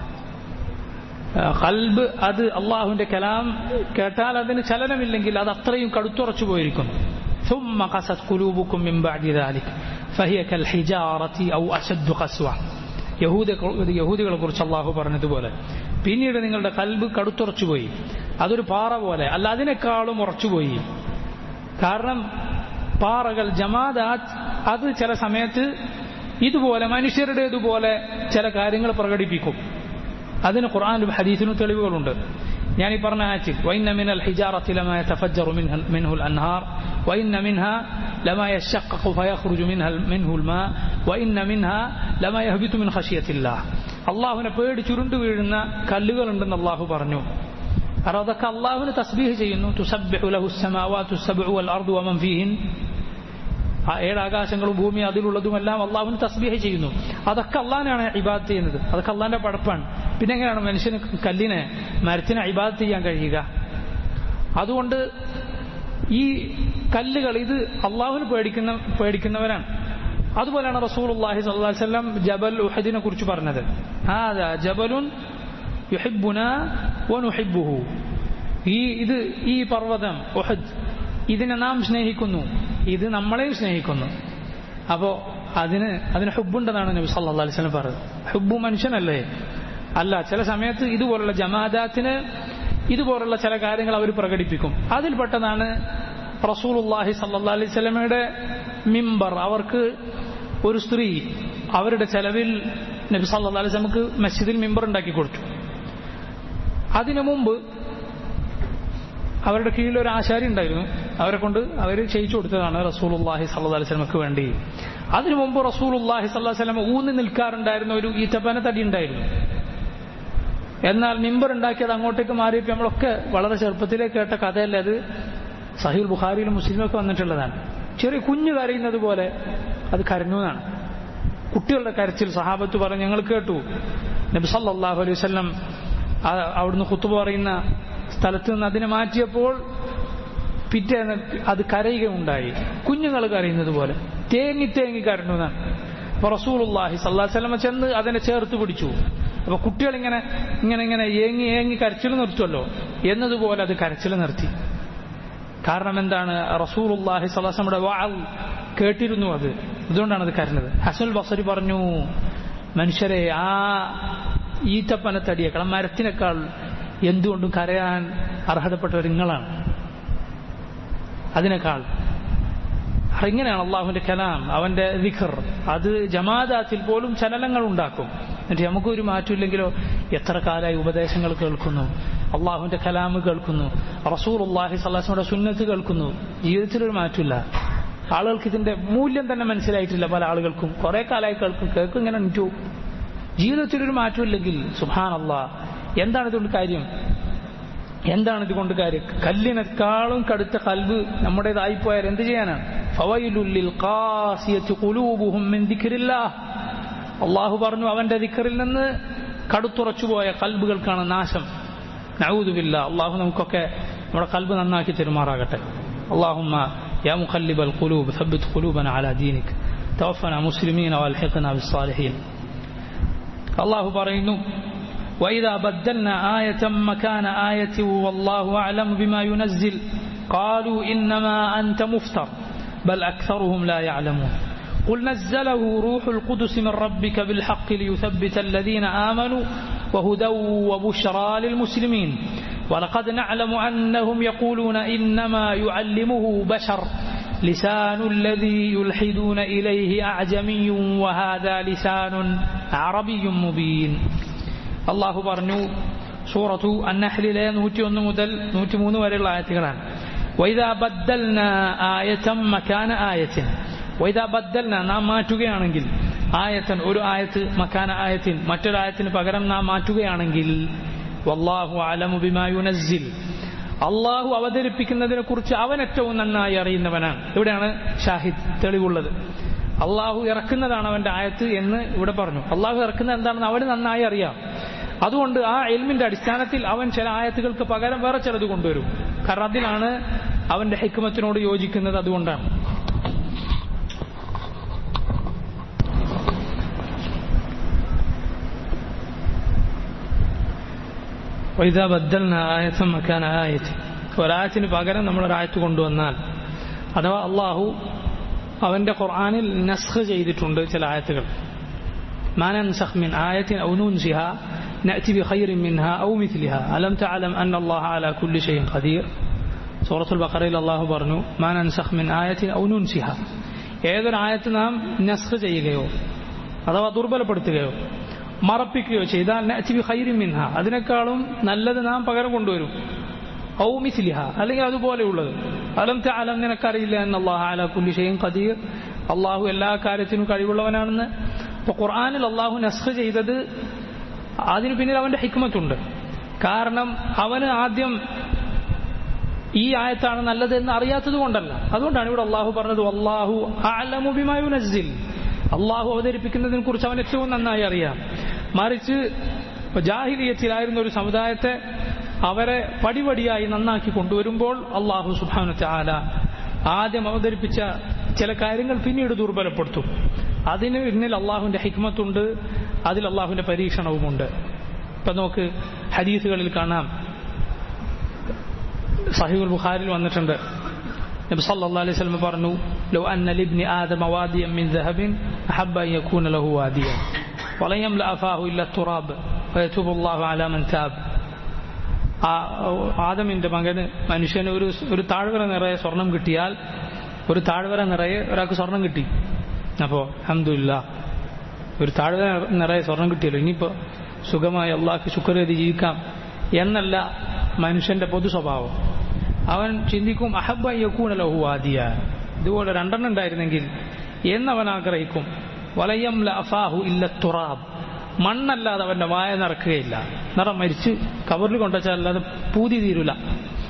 കൽബ് അത് അള്ളാഹുവിന്റെ കലാം കേട്ടാൽ അതിന് ചലനമില്ലെങ്കിൽ അത് അത്രയും കടുത്തുറച്ചു പോയിരിക്കുന്നു ثم قست قلوبكم من بعد ذلك فهي كالحجارة أو أشد قسوة യഹൂദ യഹൂദികളെ കുറിച്ച് അള്ളാഹു പറഞ്ഞതുപോലെ പിന്നീട് നിങ്ങളുടെ കൽബ് കടുത്തുറച്ചുപോയി അതൊരു പാറ പോലെ അല്ല അതിനേക്കാളും ഉറച്ചുപോയി കാരണം പാറകൾ ജമാദാത്ത് അത് ചില സമയത്ത് ഇതുപോലെ മനുഷ്യരുടേതുപോലെ ചില കാര്യങ്ങൾ പ്രകടിപ്പിക്കും അതിന് ഖുർആാനും ഹദീസിനും തെളിവുകളുണ്ട് ഞാൻ ഈ പറഞ്ഞ ആയത്തിൽ വൈന്ന മിനൽ ഹിജാറത്തി ലമാ യതഫജ്ജറു മിൻഹ മിൻഹുൽ അൻഹാർ വൈന്ന മിൻഹ ലമാ യശഖഖു ഫയഖ്റുജു മിൻഹ മിൻഹുൽ മാ വൈന്ന മിൻഹ ലമാ യഹ്ബിതു മിൻ ഖശിയത്തില്ലാഹ് അള്ളാഹുവിനെ പേടി ചുരുണ്ടു വീഴുന്ന കല്ലുകളുണ്ടെന്ന് അള്ളാഹു പറഞ്ഞു കാരണം അതൊക്കെ അള്ളാഹുവിന് തസ്ബീഹ് ചെയ്യുന്നു തുസബ്ബിഹു ലഹു السماوات السبع والأرض ومن فيهن ആ ഏഴ് ആകാശങ്ങളും ഭൂമി അതിലുള്ളതുമെല്ലാം അള്ളാഹുവിന് തസ്ബീഹ് ചെയ്യുന്നു അതൊക്കെ അള്ളാഹിനാണ് ഇബാദത്ത് ചെയ്യുന്നത് അതൊക്കെ അള്ളാഹിന്റെ പടപ്പാണ് പിന്നെ എങ്ങനെയാണ് മനുഷ്യന് കല്ലിനെ മരത്തിനെ ഇബാദത്ത് ചെയ്യാൻ കഴിയുക അതുകൊണ്ട് ഈ കല്ലുകൾ ഇത് അള്ളാഹുവിന് പേടിക്കുന്ന പേടിക്കുന്നവരാണ് അതുപോലെയാണ് റസൂൽ അള്ളാഹി വസല്ലം ജബൽ ഉഹദിനെ കുറിച്ച് പറഞ്ഞത് ഹാദാ ജബലുൻ യുഹിബ്ബുന വനുഹിബ്ബുഹു ഈ ഇത് ഈ പർവ്വതം ഉഹദ് ഇതിനെ നാം സ്നേഹിക്കുന്നു ഇത് നമ്മളെയും സ്നേഹിക്കുന്നു അപ്പോ അതിന് അതിന് ഹുബുണ്ടെന്നാണ് നബി സല്ലാ അലൈഹി സ്വലം പറഞ്ഞത് ഹുബു മനുഷ്യനല്ലേ അല്ല ചില സമയത്ത് ഇതുപോലുള്ള ജമാദാത്തിന് ഇതുപോലുള്ള ചില കാര്യങ്ങൾ അവർ പ്രകടിപ്പിക്കും അതിൽപ്പെട്ടതാണ് റസൂലുല്ലാഹി സല്ലാ അലൈഹി സ്വലമയുടെ മിമ്പർ അവർക്ക് ഒരു സ്ത്രീ അവരുടെ ചെലവിൽ നബി സല്ലാ അലൈഹി സ്വലമക്ക് മസ്ജിദിൽ മിമ്പർ ഉണ്ടാക്കി കൊടുത്തു അതിനു മുമ്പ് അവരുടെ കീഴിൽ ഒരു ആശാരി ഉണ്ടായിരുന്നു അവരെ കൊണ്ട് അവർ ചെയ്യിച്ചു കൊടുത്തതാണ് റസൂലുല്ലാഹി സല്ലാ സ്വലമക്ക് വേണ്ടി അതിനു മുമ്പ് റസൂലുല്ലാഹി സല്ലാ സ്വലം ഊന്നി നിൽക്കാറുണ്ടായിരുന്ന ഒരു ഈത്തപ്പന തടി ഉണ്ടായിരുന്നു എന്നാൽ മിമ്പർ ഉണ്ടാക്കിയത് അങ്ങോട്ടേക്ക് മാറിയപ്പോൾ നമ്മളൊക്കെ വളരെ ചെറുപ്പത്തിലേ കേട്ട കഥയല്ലേ അത് സഹീൽ ബുഖാരിയിലും മുസ്ലിമൊക്കെ വന്നിട്ടുള്ളതാണ് ചെറിയ കുഞ്ഞു കരയുന്നത് പോലെ അത് കരഞ്ഞു എന്നാണ് കുട്ടികളുടെ കരച്ചിൽ സഹാബത്ത് പറഞ്ഞ് ഞങ്ങൾ കേട്ടു നബി സല്ലല്ലാഹു അലൈഹി വസല്ലം അവിടുന്ന് കുത്തുബ പറയുന്ന സ്ഥലത്ത് നിന്ന് അതിനെ മാറ്റിയപ്പോൾ പിറ്റേന്ന് അത് കരയുകയുണ്ടായി കുഞ്ഞുങ്ങൾ കരയുന്നത് പോലെ തേങ്ങി തേങ്ങി കരഞ്ഞു എന്നാണ് അപ്പൊ റസൂലുള്ളാഹി സല്ലല്ലാഹു അലൈഹി വസല്ലം ചെന്ന് അതിനെ ചേർത്ത് പിടിച്ചു അപ്പൊ കുട്ടികൾ ഇങ്ങനെ ഇങ്ങനെ ഇങ്ങനെ ഏങ്ങി ഏങ്ങി കരച്ചിൽ നിർത്തുമല്ലോ എന്നതുപോലെ അത് കരച്ചിൽ നിർത്തി കാരണം എന്താണ് റസൂലുള്ളാഹി സല്ലാസയുടെ വാൾ കേട്ടിരുന്നു അത് അതുകൊണ്ടാണ് അത് കരഞ്ഞത് ഹസനുൽ ബസരി പറഞ്ഞു മനുഷ്യരെ ആ ഈത്തപ്പനത്തടിയേക്കാൾ മരത്തിനേക്കാൾ എന്തുകൊണ്ടും കരയാൻ അർഹതപ്പെട്ടവർ നിങ്ങളാണ് അതിനേക്കാൾ ഇങ്ങനെയാണ് അള്ളാഹുവിന്റെ കലാം അവന്റെ വിഖർ അത് ജമാദാത്തിൽ പോലും ചലനങ്ങൾ ഉണ്ടാക്കും എന്നിട്ട് നമുക്കൊരു മാറ്റമില്ലെങ്കിലോ എത്ര കാലമായി ഉപദേശങ്ങൾ കേൾക്കുന്നു അള്ളാഹുവിന്റെ കലാമ് കേൾക്കുന്നു റസൂർ അള്ളാഹി സല്ലാസിന്റെ സുന്നത്ത് കേൾക്കുന്നു ജീവിതത്തിലൊരു മാറ്റമില്ല ആളുകൾക്ക് ഇതിന്റെ മൂല്യം തന്നെ മനസ്സിലായിട്ടില്ല പല ആളുകൾക്കും കുറെ കാലമായി കേൾക്കും കേൾക്കും ഇങ്ങനെ നിറ്റു ജീവിതത്തിലൊരു മാറ്റമില്ലെങ്കിൽ സുഹാൻ അള്ളാഹ് എന്താണ് ഇതുകൊണ്ട് കാര്യം എന്താണ് ഇതുകൊണ്ട് കാര്യം കല്ലിനേക്കാളും കടുത്ത കൽബ് നമ്മുടേതായിപ്പോയാൽ എന്ത് ചെയ്യാനാണ് ഫവൈലുല്ലിൽ ഖാസിയത്ത് ഖുലൂബുഹും മിൻ ദിക്രില്ലാഹ് അള്ളാഹു പറഞ്ഞു അവന്റെ ദിക്കറിൽ നിന്ന് കടുത്തുറച്ചുപോയ കൽബുകൾക്കാണ് നാശം നഊദുബില്ല അള്ളാഹു നമുക്കൊക്കെ നമ്മുടെ കൽബ് നന്നാക്കി തെരുമാറാകട്ടെ اللهم يا مقلب القلوب ثبت قلوبنا على دينك توفنا مسلمين والحقنا بالصالحين الله പറയുന്നു وإذا بدلنا آية مكان آية والله أعلم بما ينزل قالوا إنما أنت مفتر بل أكثرهم لا يعلمون قل نزله روح القدس من ربك بالحق ليثبت الذين آمنوا وهدى وبشرى للمسلمين ولقد نعلم أنهم يقولون إنما يعلمه بشر لسان الذي يلحدون إليه أعجمي وهذا لسان عربي مبين الله برنو سورة النحل لا نوتي مدل نوتي مونو ولا وإذا بدلنا آية مكان آية വൈദാ ബദ്ദൽന നാം മാറ്റുകയാണെങ്കിൽ ആയത്തൻ ഒരു ആയത്ത് മക്കാന ആയത്തിൻ മറ്റൊരായത്തിന് പകരം നാം മാറ്റുകയാണെങ്കിൽ വല്ലാഹു അലമു ബിമാ യുനസ്സിൽ അള്ളാഹു അവതരിപ്പിക്കുന്നതിനെ കുറിച്ച് അവൻ ഏറ്റവും നന്നായി അറിയുന്നവനാണ് ഇവിടെയാണ് ഷാഹിദ് തെളിവുള്ളത് അള്ളാഹു ഇറക്കുന്നതാണ് അവന്റെ ആയത്ത് എന്ന് ഇവിടെ പറഞ്ഞു അള്ളാഹു ഇറക്കുന്നത് എന്താണെന്ന് അവന് നന്നായി അറിയാം അതുകൊണ്ട് ആ എൽമിന്റെ അടിസ്ഥാനത്തിൽ അവൻ ചില ആയത്തുകൾക്ക് പകരം വേറെ ചിലത് കൊണ്ടുവരും കാരണം അതിലാണ് അവന്റെ ഹിക്മത്തിനോട് യോജിക്കുന്നത് അതുകൊണ്ടാണ് വൈദാ ബദ്ദൽന ആയസം മക്കാൻ ആയത്ത് ഒരായത്തിന് പകരം നമ്മൾ ഒരായത്ത് കൊണ്ടുവന്നാൽ അഥവാ അള്ളാഹു അവന്റെ ഖുർആാനിൽ നസ്ഖ് ചെയ്തിട്ടുണ്ട് ചില ആയത്തുകൾ ما ننسخ من آية أو ننسها نأتي بخير منها أو مثلها ألم تعلم أن الله على كل شيء قدير سورة البقرة الله برنو ما ننسخ من آية أو ننسها ഏതൊരു ആയത്ത് നാം നസ്ഖ് ചെയ്യുകയോ അഥവാ ദുർബലപ്പെടുത്തുകയോ മറപ്പിക്കുകയോ ചെയ്താൽ ഹൈരി മിൻഹ അതിനേക്കാളും നല്ലത് നാം പകരം കൊണ്ടുവരും ഔ മിസ്ലിഹ അല്ലെങ്കിൽ അതുപോലെയുള്ളത് അലം അലം നിനക്കറിയില്ല എന്ന് അള്ളാഹു അല കുല്ലി ഷെയ്യും ഖദീർ അള്ളാഹു എല്ലാ കാര്യത്തിനും കഴിവുള്ളവനാണെന്ന് ഇപ്പൊ ഖുർആാനിൽ അള്ളാഹു നസ്ഖ് ചെയ്തത് അതിന് പിന്നിൽ അവന്റെ ഹിക്മത്തുണ്ട് കാരണം അവന് ആദ്യം ഈ ആയത്താണ് നല്ലത് എന്ന് അറിയാത്തത് കൊണ്ടല്ല അതുകൊണ്ടാണ് ഇവിടെ അള്ളാഹു പറഞ്ഞത് അള്ളാഹു അലമുബിമായു നസിൽ അള്ളാഹു അവതരിപ്പിക്കുന്നതിനെ കുറിച്ച് അവൻ ഏറ്റവും നന്നായി അറിയാം മറിച്ച് ജാഹിലിയത്തിലായിരുന്ന ഒരു സമുദായത്തെ അവരെ പടിപടിയായി നന്നാക്കി കൊണ്ടുവരുമ്പോൾ അള്ളാഹു സുബാനത്തെ ആല ആദ്യം അവതരിപ്പിച്ച ചില കാര്യങ്ങൾ പിന്നീട് ദുർബലപ്പെടുത്തും അതിന് പിന്നിൽ അള്ളാഹുവിന്റെ ഹിക്മത്തുണ്ട് അതിൽ അള്ളാഹുവിന്റെ പരീക്ഷണവുമുണ്ട് ഇപ്പൊ നമുക്ക് ഹദീസുകളിൽ കാണാം സഹീബുൽ ബുഖാരിൽ വന്നിട്ടുണ്ട് നബി സല്ലല്ലാഹു അലൈഹി വസല്ലം പറഞ്ഞു ലോ അന്ന ലിബ്നി ആദമ വാദിയൻ മിൻ ദഹബിൻ അഹബ്ബ അൻ യകൂന ലഹു വാദിയൻ വലൻ യംല അഫാഹു ഇല്ല തുറാബ് വയതുബു അല്ലാഹു അലാ മൻ താബ് ആദമിന്റെ മകന് മനുഷ്യന് ഒരു ഒരു താഴ്വര നിറയെ സ്വർണം കിട്ടിയാൽ ഒരു താഴ്വര നിറയെ ഒരാൾക്ക് സ്വർണം കിട്ടി അപ്പോ അഹമ്മദില്ല ഒരു താഴ്വര നിറയെ സ്വർണം കിട്ടിയല്ലോ ഇനിയിപ്പോ സുഖമായി അള്ളാഹ്ക്ക് ശുക്രതി ജീവിക്കാം എന്നല്ല മനുഷ്യന്റെ പൊതു സ്വഭാവം അവൻ ചിന്തിക്കും അഹബ യക്കൂന ലഹു ആദിയ ഇതുപോലെ രണ്ടെണ്ണം ഉണ്ടായിരുന്നെങ്കിൽ എന്നവൻ ആഗ്രഹിക്കും വലയം ലഫാഹു ഇല്ല തുറാബ് മണ്ണല്ലാതെ അവന്റെ വായ നിറക്കുകയില്ല നിറം മരിച്ച് കവറിൽ കൊണ്ടുവച്ചാൽ അല്ലാതെ പൂതി തീരൂല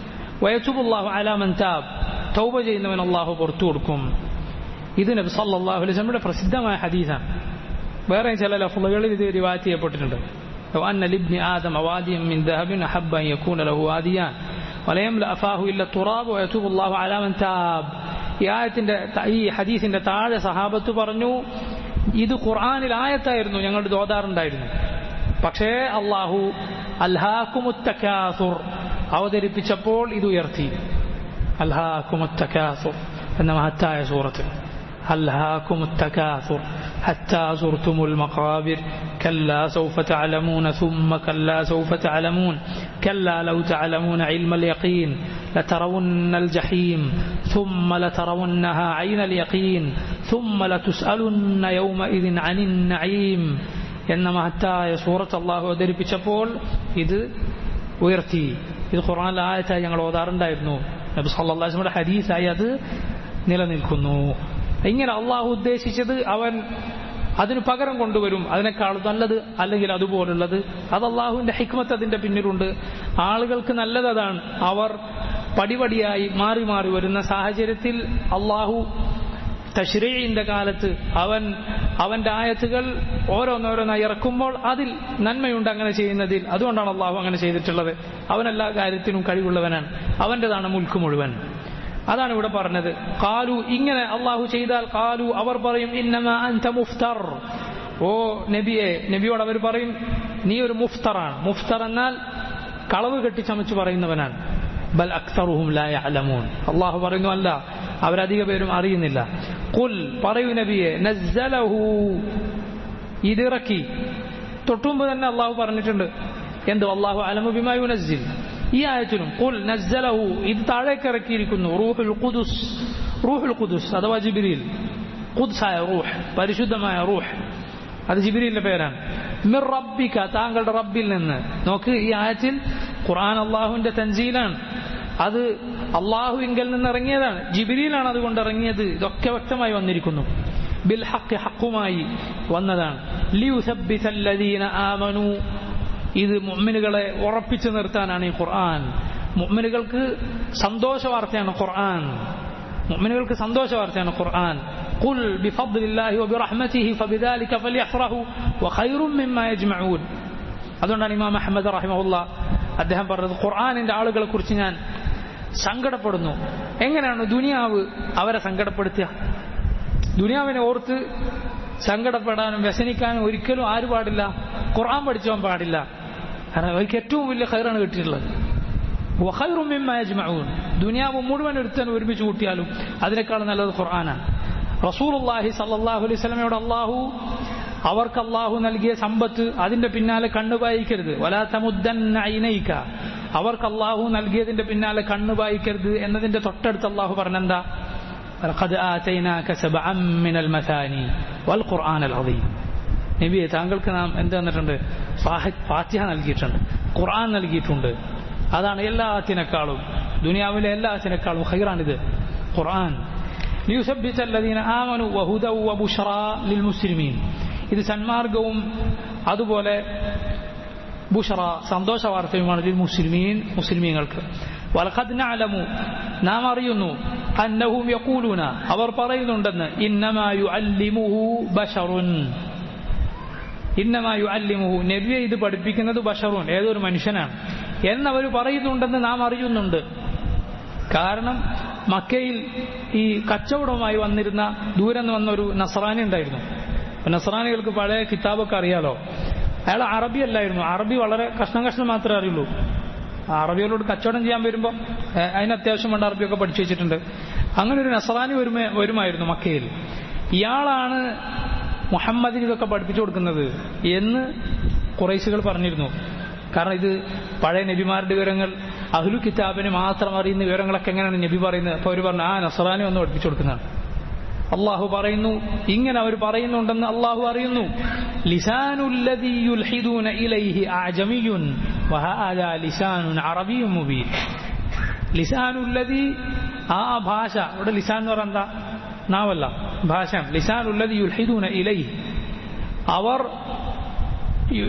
വയച്ചുബുല്ലാഹു അലാമൻ താബ് തൗബ ചെയ്യുന്നവൻ അള്ളാഹു പുറത്തു കൊടുക്കും ഇത് നബി സല്ലല്ലാഹു അലൈഹി വസല്ലമയുടെ പ്രസിദ്ധമായ ഹദീസാണ് വേറെ ചില ലഫ്ലുകളിൽ ഇത് റിവായത്ത് ചെയ്യപ്പെട്ടിട്ടുണ്ട് لو أن لابن آدم واديا من ذهب أحب أن يكون له واديان ولا يملأ فاه إلا التراب ويتوب الله على من تاب ഈ ആയത്തിന്റെ ഈ ഹദീസിന്റെ താഴെ സഹാബത്ത് പറഞ്ഞു ഇത് ഖുർആനിൽ ആയത്തായിരുന്നു ഞങ്ങൾ ഓതാറുണ്ടായിരുന്നു പക്ഷേ അള്ളാഹു അൽഹാക്കുമുത്തക്കാസുർ അവതരിപ്പിച്ചപ്പോൾ ഇത് ഉയർത്തി അൽഹാക്കുമുത്തക്കാസുർ എന്ന മഹത്തായ സൂറത്ത് ألهاكم التكاثر حتى زرتم المقابر كلا سوف تعلمون ثم كلا سوف تعلمون كلا لو تعلمون علم اليقين لترون الجحيم ثم لترونها عين اليقين ثم لتسألن يومئذ عن النعيم എന്ന മഹത്തായ സൂറത്ത് അള്ളാഹു അവതരിപ്പിച്ചപ്പോൾ ഇത് ഉയർത്തി ഇത് ഖുർആൻ ആയത്തായി ഞങ്ങൾ ഓതാറുണ്ടായിരുന്നു നബി സല്ലാസ്മയുടെ ഹദീസായി അത് നിലനിൽക്കുന്നു ഇങ്ങനെ അള്ളാഹു ഉദ്ദേശിച്ചത് അവൻ അതിന് പകരം കൊണ്ടുവരും അതിനേക്കാൾ നല്ലത് അല്ലെങ്കിൽ അതുപോലുള്ളത് അത് അള്ളാഹുവിന്റെ ഹിക്മത്ത് അതിന്റെ പിന്നിലുണ്ട് ആളുകൾക്ക് നല്ലത് അതാണ് അവർ പടിപടിയായി മാറി മാറി വരുന്ന സാഹചര്യത്തിൽ അള്ളാഹു തഷ്രീന്റെ കാലത്ത് അവൻ അവന്റെ ആയത്തുകൾ ഓരോന്നോരോന്നായി ഇറക്കുമ്പോൾ അതിൽ നന്മയുണ്ട് അങ്ങനെ ചെയ്യുന്നതിൽ അതുകൊണ്ടാണ് അള്ളാഹു അങ്ങനെ ചെയ്തിട്ടുള്ളത് അവൻ എല്ലാ കാര്യത്തിനും കഴിവുള്ളവനാണ് അവന്റേതാണ് മുൽക്ക് മുഴുവൻ അതാണ് ഇവിടെ പറഞ്ഞത് കാലു ഇങ്ങനെ അള്ളാഹു ചെയ്താൽ കാലു അവർ പറയും ഇന്നമ അൻത മുഫ്തർ ഓ നബിയെ നബിയോട് അവർ പറയും നീ ഒരു മുഫ്തറാണ് മുഫ്തർ എന്നാൽ കളവ് കെട്ടിച്ചമച്ച് പറയുന്നവനാണ് ബൽ അക്തറുഹും ലാ യഅലമൂൻ അള്ളാഹു പറയുന്നു അല്ല അവരധിക പേരും അറിയുന്നില്ല കുൽ പറയൂ നബിയെ നസ്സലഹു ഇതിറക്കി തൊട്ടുമുമ്പ് തന്നെ അള്ളാഹു പറഞ്ഞിട്ടുണ്ട് എന്ത് അള്ളാഹു അലമു ബിമായു നസ്സിൽ ഈ ആയത്തിനും കുൽ നസ്സലഹു ഇത് താഴേക്ക് ഇറക്കിയിരിക്കുന്നു റൂഹുൽ ഖുദുസ് റൂഹുൽ ഖുദുസ് അഥവാ ജിബിരിൽ ഖുദ്സായ റൂഹ് പരിശുദ്ധമായ റൂഹ് അത് ജിബിരിലിന്റെ പേരാണ് മിർ റബ്ബിക താങ്കളുടെ റബ്ബിൽ നിന്ന് നോക്ക് ഈ ആയത്തിൽ ഖുർആൻ അള്ളാഹുവിന്റെ തൻസീലാണ് അത് അള്ളാഹുവിങ്കൽ നിന്ന് ഇറങ്ങിയതാണ് ജിബിരിയിലാണ് അതുകൊണ്ട് ഇറങ്ങിയത് ഇതൊക്കെ വ്യക്തമായി വന്നിരിക്കുന്നു ബിൽ ഹക്ക് ഹക്കുമായി വന്നതാണ് ലിയുസബ്ബിതല്ലദീന ആമനു ഇത് മുഅ്മിനുകളെ ഉറപ്പിച്ചു നിർത്താനാണ് ഈ ഖുർആൻ മുഅ്മിനുകൾക്ക് സന്തോഷ വാർത്തയാണ് ഖുർആൻ മുഅ്മിനുകൾക്ക് സന്തോഷ വാർത്തയാണ് ഖുർആൻ قل بفضل الله وبرحمته فبذلك فليفرحوا وخير مما يجمعون അതുകൊണ്ടാണ് ഇമാം അഹമ്മദ് റഹിമഹുല്ല അദ്ദേഹം പറഞ്ഞത് ഖുർആാനിന്റെ ആളുകളെ കുറിച്ച് ഞാൻ സങ്കടപ്പെടുന്നു എങ്ങനെയാണ് ദുനിയാവ് അവരെ സങ്കടപ്പെടുത്തുക ദുനിയാവിനെ ഓർത്ത് സങ്കടപ്പെടാനും വ്യസനിക്കാനും ഒരിക്കലും ആര് പാടില്ല ഖുർആൻ പഠിച്ചവൻ പാടില്ല കാരണം അവർക്ക് ഏറ്റവും വലിയ ഖൈറാണ് കിട്ടിയിട്ടുള്ളത് ദുനിയാവ് മുഴുവൻ ഒരുത്തൻ ഒരുമിച്ച് കൂട്ടിയാലും അതിനേക്കാൾ നല്ലത് ഖുർആനാണ് റസൂലുള്ളാഹി സല്ലല്ലാഹു അലൈഹി വസല്ലമയോട് അള്ളാഹു അവർക്ക് അള്ളാഹു നൽകിയ സമ്പത്ത് അതിന്റെ പിന്നാലെ കണ്ണുപായിക്കരുത് വലാത്തമുദ്ദൈനയിക്ക അവർക്ക് അള്ളാഹു നൽകിയതിന്റെ പിന്നാലെ കണ്ണുപായിക്കരുത് എന്നതിന്റെ തൊട്ടടുത്ത് അള്ളാഹു പറഞ്ഞെന്താ لقد آتيناك سبعا من المثاني والقرآن العظيم നബിയെ താങ്കൾക്ക് നാം എന്ത് തന്നിട്ടുണ്ട് ഫാത്തിഹ നൽകിയിട്ടുണ്ട് ഖുർആൻ നൽകിയിട്ടുണ്ട് അതാണ് എല്ലാത്തിനേക്കാളും ദുനിയാവിലെ എല്ലാത്തിനേക്കാളും ഹൈറാണിത് ഖുർആൻ ليثبت الذين آمنوا وهدى وبشرى للمسلمين ഇത് സന്മാർഗവും അതുപോലെ ബുഷറ സന്തോഷ വാർത്തയുമാണ് ലിൽ മുസ്ലിമീൻ മുസ്ലിമീങ്ങൾക്ക് വലഖദ് നഅലമു നാം അറിയുന്നു അന്നഹും യഖൂലൂന അവർ പറയുന്നുണ്ടെന്ന് ഇന്നമാ യുഅല്ലിമുഹു ബശറുൻ ഇന്നമാ യുഅല്ലിമുഹു നബിയെ ഇത് പഠിപ്പിക്കുന്നത് ബഷറുൻ ഏതൊരു മനുഷ്യനാണ് എന്നവർ പറയുന്നുണ്ടെന്ന് നാം അറിയുന്നുണ്ട് കാരണം മക്കയിൽ ഈ കച്ചവടവുമായി വന്നിരുന്ന ദൂരെ നിന്ന് വന്നൊരു നസറാനി ഉണ്ടായിരുന്നു നസറാനികൾക്ക് പഴയ കിതാബൊക്കെ അറിയാലോ അയാൾ അറബി അല്ലായിരുന്നു അറബി വളരെ കഷ്ണം കഷ്ണം മാത്രമേ അറിയുള്ളൂ അറബികളോട് കച്ചവടം ചെയ്യാൻ വരുമ്പോൾ അതിന് അത്യാവശ്യം വേണ്ട അറബിയൊക്കെ പഠിച്ചു വെച്ചിട്ടുണ്ട് അങ്ങനെ ഒരു നസറാനി വരുമേ വരുമായിരുന്നു മക്കയിൽ ഇയാളാണ് മുഹമ്മദിന് ഇതൊക്കെ പഠിപ്പിച്ചു കൊടുക്കുന്നത് എന്ന് കുറേശുകൾ പറഞ്ഞിരുന്നു കാരണം ഇത് പഴയ നബിമാരുടെ വിവരങ്ങൾ അഹ്ലു കിതാബിന് മാത്രം അറിയുന്ന വിവരങ്ങളൊക്കെ എങ്ങനെയാണ് നബി പറയുന്നത് അപ്പോൾ അവർ പറഞ്ഞു ആ നസറാനി ഒന്ന് പഠിപ്പിച്ചു കൊടുക്കുന്നതാണ് അള്ളാഹു പറയുന്നു ഇങ്ങനെ അവർ പറയുന്നുണ്ടെന്ന് അള്ളാഹു അറിയുന്നു ലിസാനുല്ലതി ആ ഭാഷ ഇവിടെ ലിസാൻ എന്ന് പറഞ്ഞാൽ എന്താ നാവല്ല ഭാഷയാണ് ലിസാനുല്ലതി യുൽഹിദൂന ഇലൈഹി അവർ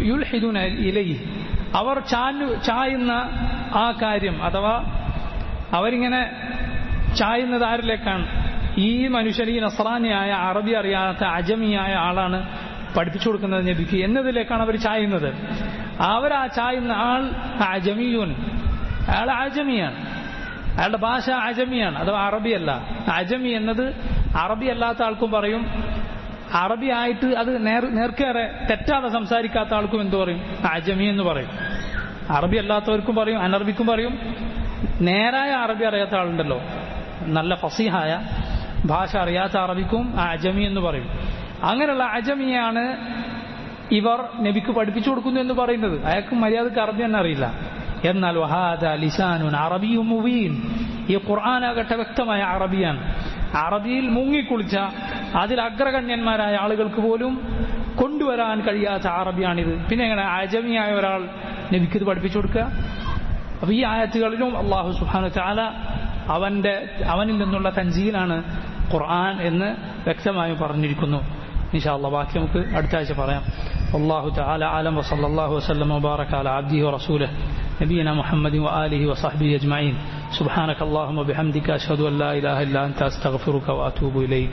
യുൽഹിദൂന ഇലൈഹി അവർ ചാഞ്ഞു ചായുന്ന ആ കാര്യം അഥവാ അവരിങ്ങനെ ചായുന്നത് ആരിലേക്കാണ് ഈ മനുഷ്യൻ ഈ നസ്രാനിയായ അറബി അറിയാത്ത അജമിയായ ആളാണ് പഠിപ്പിച്ചു കൊടുക്കുന്നത് നബിക്ക് എന്നതിലേക്കാണ് അവർ ചായുന്നത് അവർ ആ ചായുന്ന ആൾ അജമിയൂൻ അയാൾ അജമിയാണ് അയാളുടെ ഭാഷ അജമിയാണ് അഥവാ അറബിയല്ല അജമി എന്നത് അറബി അല്ലാത്ത ആൾക്കും പറയും അറബി ആയിട്ട് അത് നേർ നേർക്കേറെ തെറ്റാതെ സംസാരിക്കാത്ത ആൾക്കും എന്തു പറയും അജമി എന്ന് പറയും അറബി അല്ലാത്തവർക്കും പറയും അനറബിക്കും പറയും നേരായ അറബി അറിയാത്ത ആളുണ്ടല്ലോ നല്ല ഫസീഹായ ഭാഷ അറിയാത്ത അറബിക്കും അജമി എന്ന് പറയും അങ്ങനെയുള്ള അജമിയാണ് ഇവർ നബിക്ക് പഠിപ്പിച്ചു കൊടുക്കുന്നു എന്ന് പറയുന്നത് അയാൾക്ക് മര്യാദക്ക് അറബി തന്നെ അറിയില്ല എന്നാൽ വഹാദ ലിസാനുൻ അറബിയു മുബീൻ ഈ ഖുർആാനാകട്ടെ വ്യക്തമായ അറബിയാണ് അറബിയിൽ മുങ്ങിക്കുളിച്ച അതിൽ അഗ്രഗണ്യന്മാരായ ആളുകൾക്ക് പോലും കൊണ്ടുവരാൻ കഴിയാത്ത അറബിയാണിത് പിന്നെ എങ്ങനെ അജമിയായ ഒരാൾ നബിക്ക് ഇത് പഠിപ്പിച്ചു കൊടുക്കുക അപ്പൊ ഈ ആയത്തുകളിലും അള്ളാഹു സുഹാന ചാല അവന്റെ അവനിൽ നിന്നുള്ള തഞ്ചീലാണ് ഖുർആൻ എന്ന് വ്യക്തമായും പറഞ്ഞിരിക്കുന്നു ഇൻഷാല്ല ബാക്കി നമുക്ക് അടുത്ത ആഴ്ച പറയാം والله تعالى أعلم وصلى الله وسلم وبارك على عبده ورسوله نبينا محمد وآله وصحبه أجمعين سبحانك اللهم وبحمدك أشهد أن لا إله إلا أنت أستغفرك وأتوب إليك